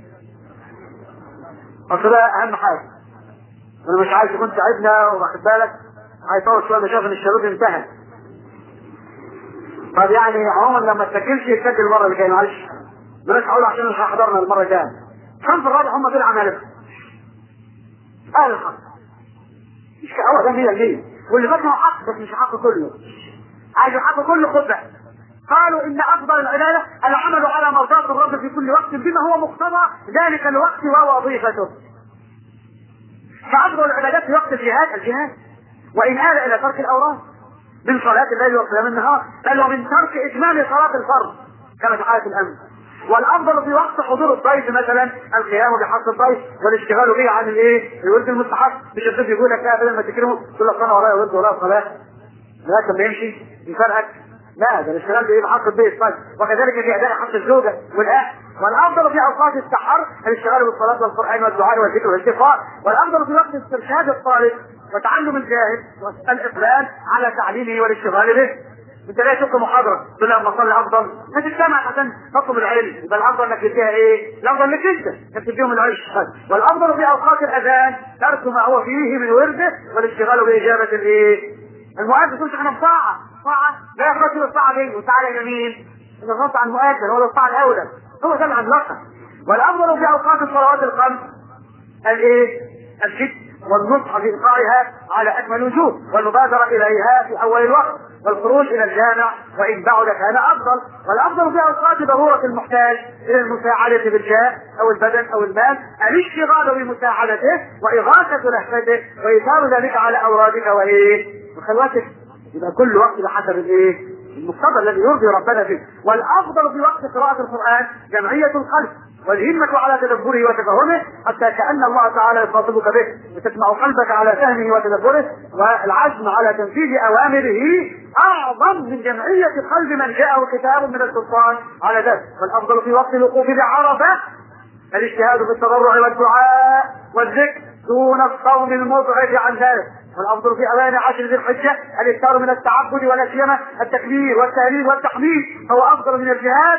اصل ده اهم حاجه انا مش عايز يكون تعبنا واخد بالك هيطول شويه ما شاف ان الشباب انتهى طب يعني عموما لما تسجلش يتسجل المره اللي جايه معلش بلاش اقول عشان مش هحضرنا المره الجايه الصنف الرابع هم دول عمالقه اهل الحق مش هو ده 100% واللي فات هو حق بس مش حق كله عايز الحق كله خد بقى قالوا ان افضل العباده العمل على مرضاة الرب في كل وقت بما هو مقتضى ذلك الوقت ووظيفته فافضل العبادات في وقت الجهاد الجهاد وان آل الى ترك الاوراد من صلاة الليل وقيام النهار بل ومن ترك اتمام صلاة الفرض كما في حالة الامن والافضل في وقت حضور الضيف مثلا القيام بحق الضيف والاشتغال به عن الايه؟ الورد المستحب مش الضيف يقول لك لا بدل ما تكرمه تقول لك انا ورايا ورد ورايا صلاه لغايه ما يمشي يفرقك لا ده الاشتغال بايه بحق البيت طيب وكذلك في اداء حق الزوجه والاهل والافضل في اوقات السحر الاشتغال بالصلاه والقران والدعاء والذكر والاستغفار والافضل في وقت استرشاد الطالب وتعلم الجاهل والاقبال على تعليمه والاشتغال به انت لا تلقي محاضره تقول لها اما اصلي افضل ما تجتمع عشان تطلب العلم يبقى الافضل انك تديها ايه؟ الافضل لك انت انك تديهم العيش والافضل في اوقات الاذان ترك ما هو فيه من ورده والاشتغال باجابه الايه؟ المؤذن تقول احنا في طاعه طاعه لا يخرج الطاعه دي وتعالى الى مين؟ الغلط عن المؤذن هو الطاعه الاولى هو ده العملاقه والافضل في اوقات الصلوات الخمس الايه؟ الجد والنصح في إلقائها على أكمل وجوه والمبادرة إليها في أول الوقت والخروج إلى الجامع وإن بعد كان أفضل والأفضل في أوقات ضرورة المحتاج إلى المساعدة بالجاه أو البدن أو المال الاشتغال بمساعدته وإغاثة لهفته وإيثار ذلك على أورادك وإيه وخلواتك يبقى كل وقت بحسب الإيه المقتضى الذي يرضي ربنا فيه والافضل في وقت قراءه القران جمعيه القلب والهمة على تدبره وتفهمه حتى كأن الله تعالى يخاطبك به وتجمع قلبك على فهمه وتدبره والعزم على تنفيذ أوامره أعظم من جمعية قلب من جاءه كتاب من السلطان على ذلك والأفضل في وقت الوقوف بعرفة الاجتهاد في التضرع والدعاء والذكر دون الصوم المضعف عن ذلك والافضل في اوان عشر ذي الحجه الاكثار من التعبد ولا سيما التكبير والتهليل والتحميد هو افضل من الجهاد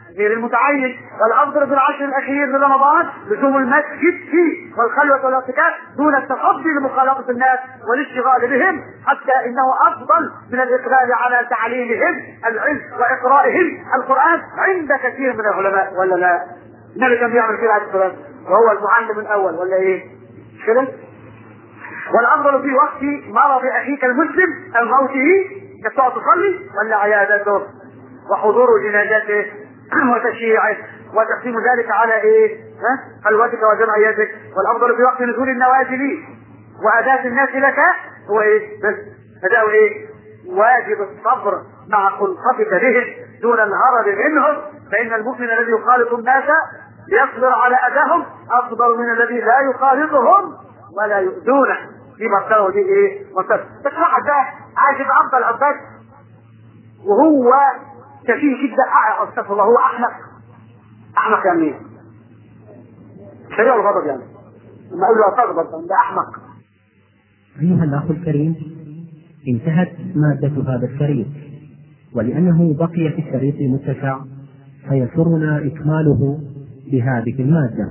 غير المتعين والافضل في العشر الاخير من رمضان لزوم المسجد فيه والخلوه والاعتكاف دون التصدي لمخالطه الناس والاشتغال بهم حتى انه افضل من الاقبال على تعليمهم العلم واقرائهم القران عند كثير من العلماء ولا لا؟ النبي كان بيعمل كده عليه الصلاه وهو المعلم الاول ولا ايه؟ مش كده؟ والافضل في وقت مرض اخيك المسلم او موته انك تقعد تصلي ولا عيادته وحضور جنازته وتشييعه وتقسيم ذلك على ايه؟ ها؟ خلوتك وجمعيتك والافضل في وقت نزول النوازل واداة الناس لك هو ايه؟ بس اداء ايه؟ واجب الصبر مع خلقتك بهم دون الهرب منهم فان المؤمن الذي يخالط الناس ليصبر على اذاهم افضل من الذي لا يخالطهم ولا يؤذونه دي مرتبه ودي ايه؟ مرتبه بس واحد ده عايز يبقى افضل عباد وهو سفيه جدا استغفر الله هو احمق احمق يعني ايه؟ سريع الغضب يعني لما اقول له تغضب ده احمق أيها الأخ الكريم انتهت مادة هذا الشريط ولأنه بقي في الشريط متسع فيسرنا إكماله بهذه المادة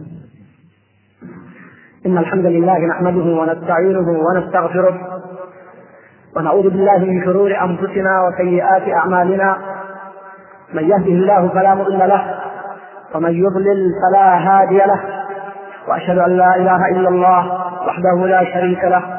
إن الحمد لله نحمده ونستعينه ونستغفره ونعوذ بالله من شرور أنفسنا وسيئات أعمالنا من يهده الله فلا مضل له ومن يضلل فلا هادي له وأشهد أن لا إله إلا الله وحده لا شريك له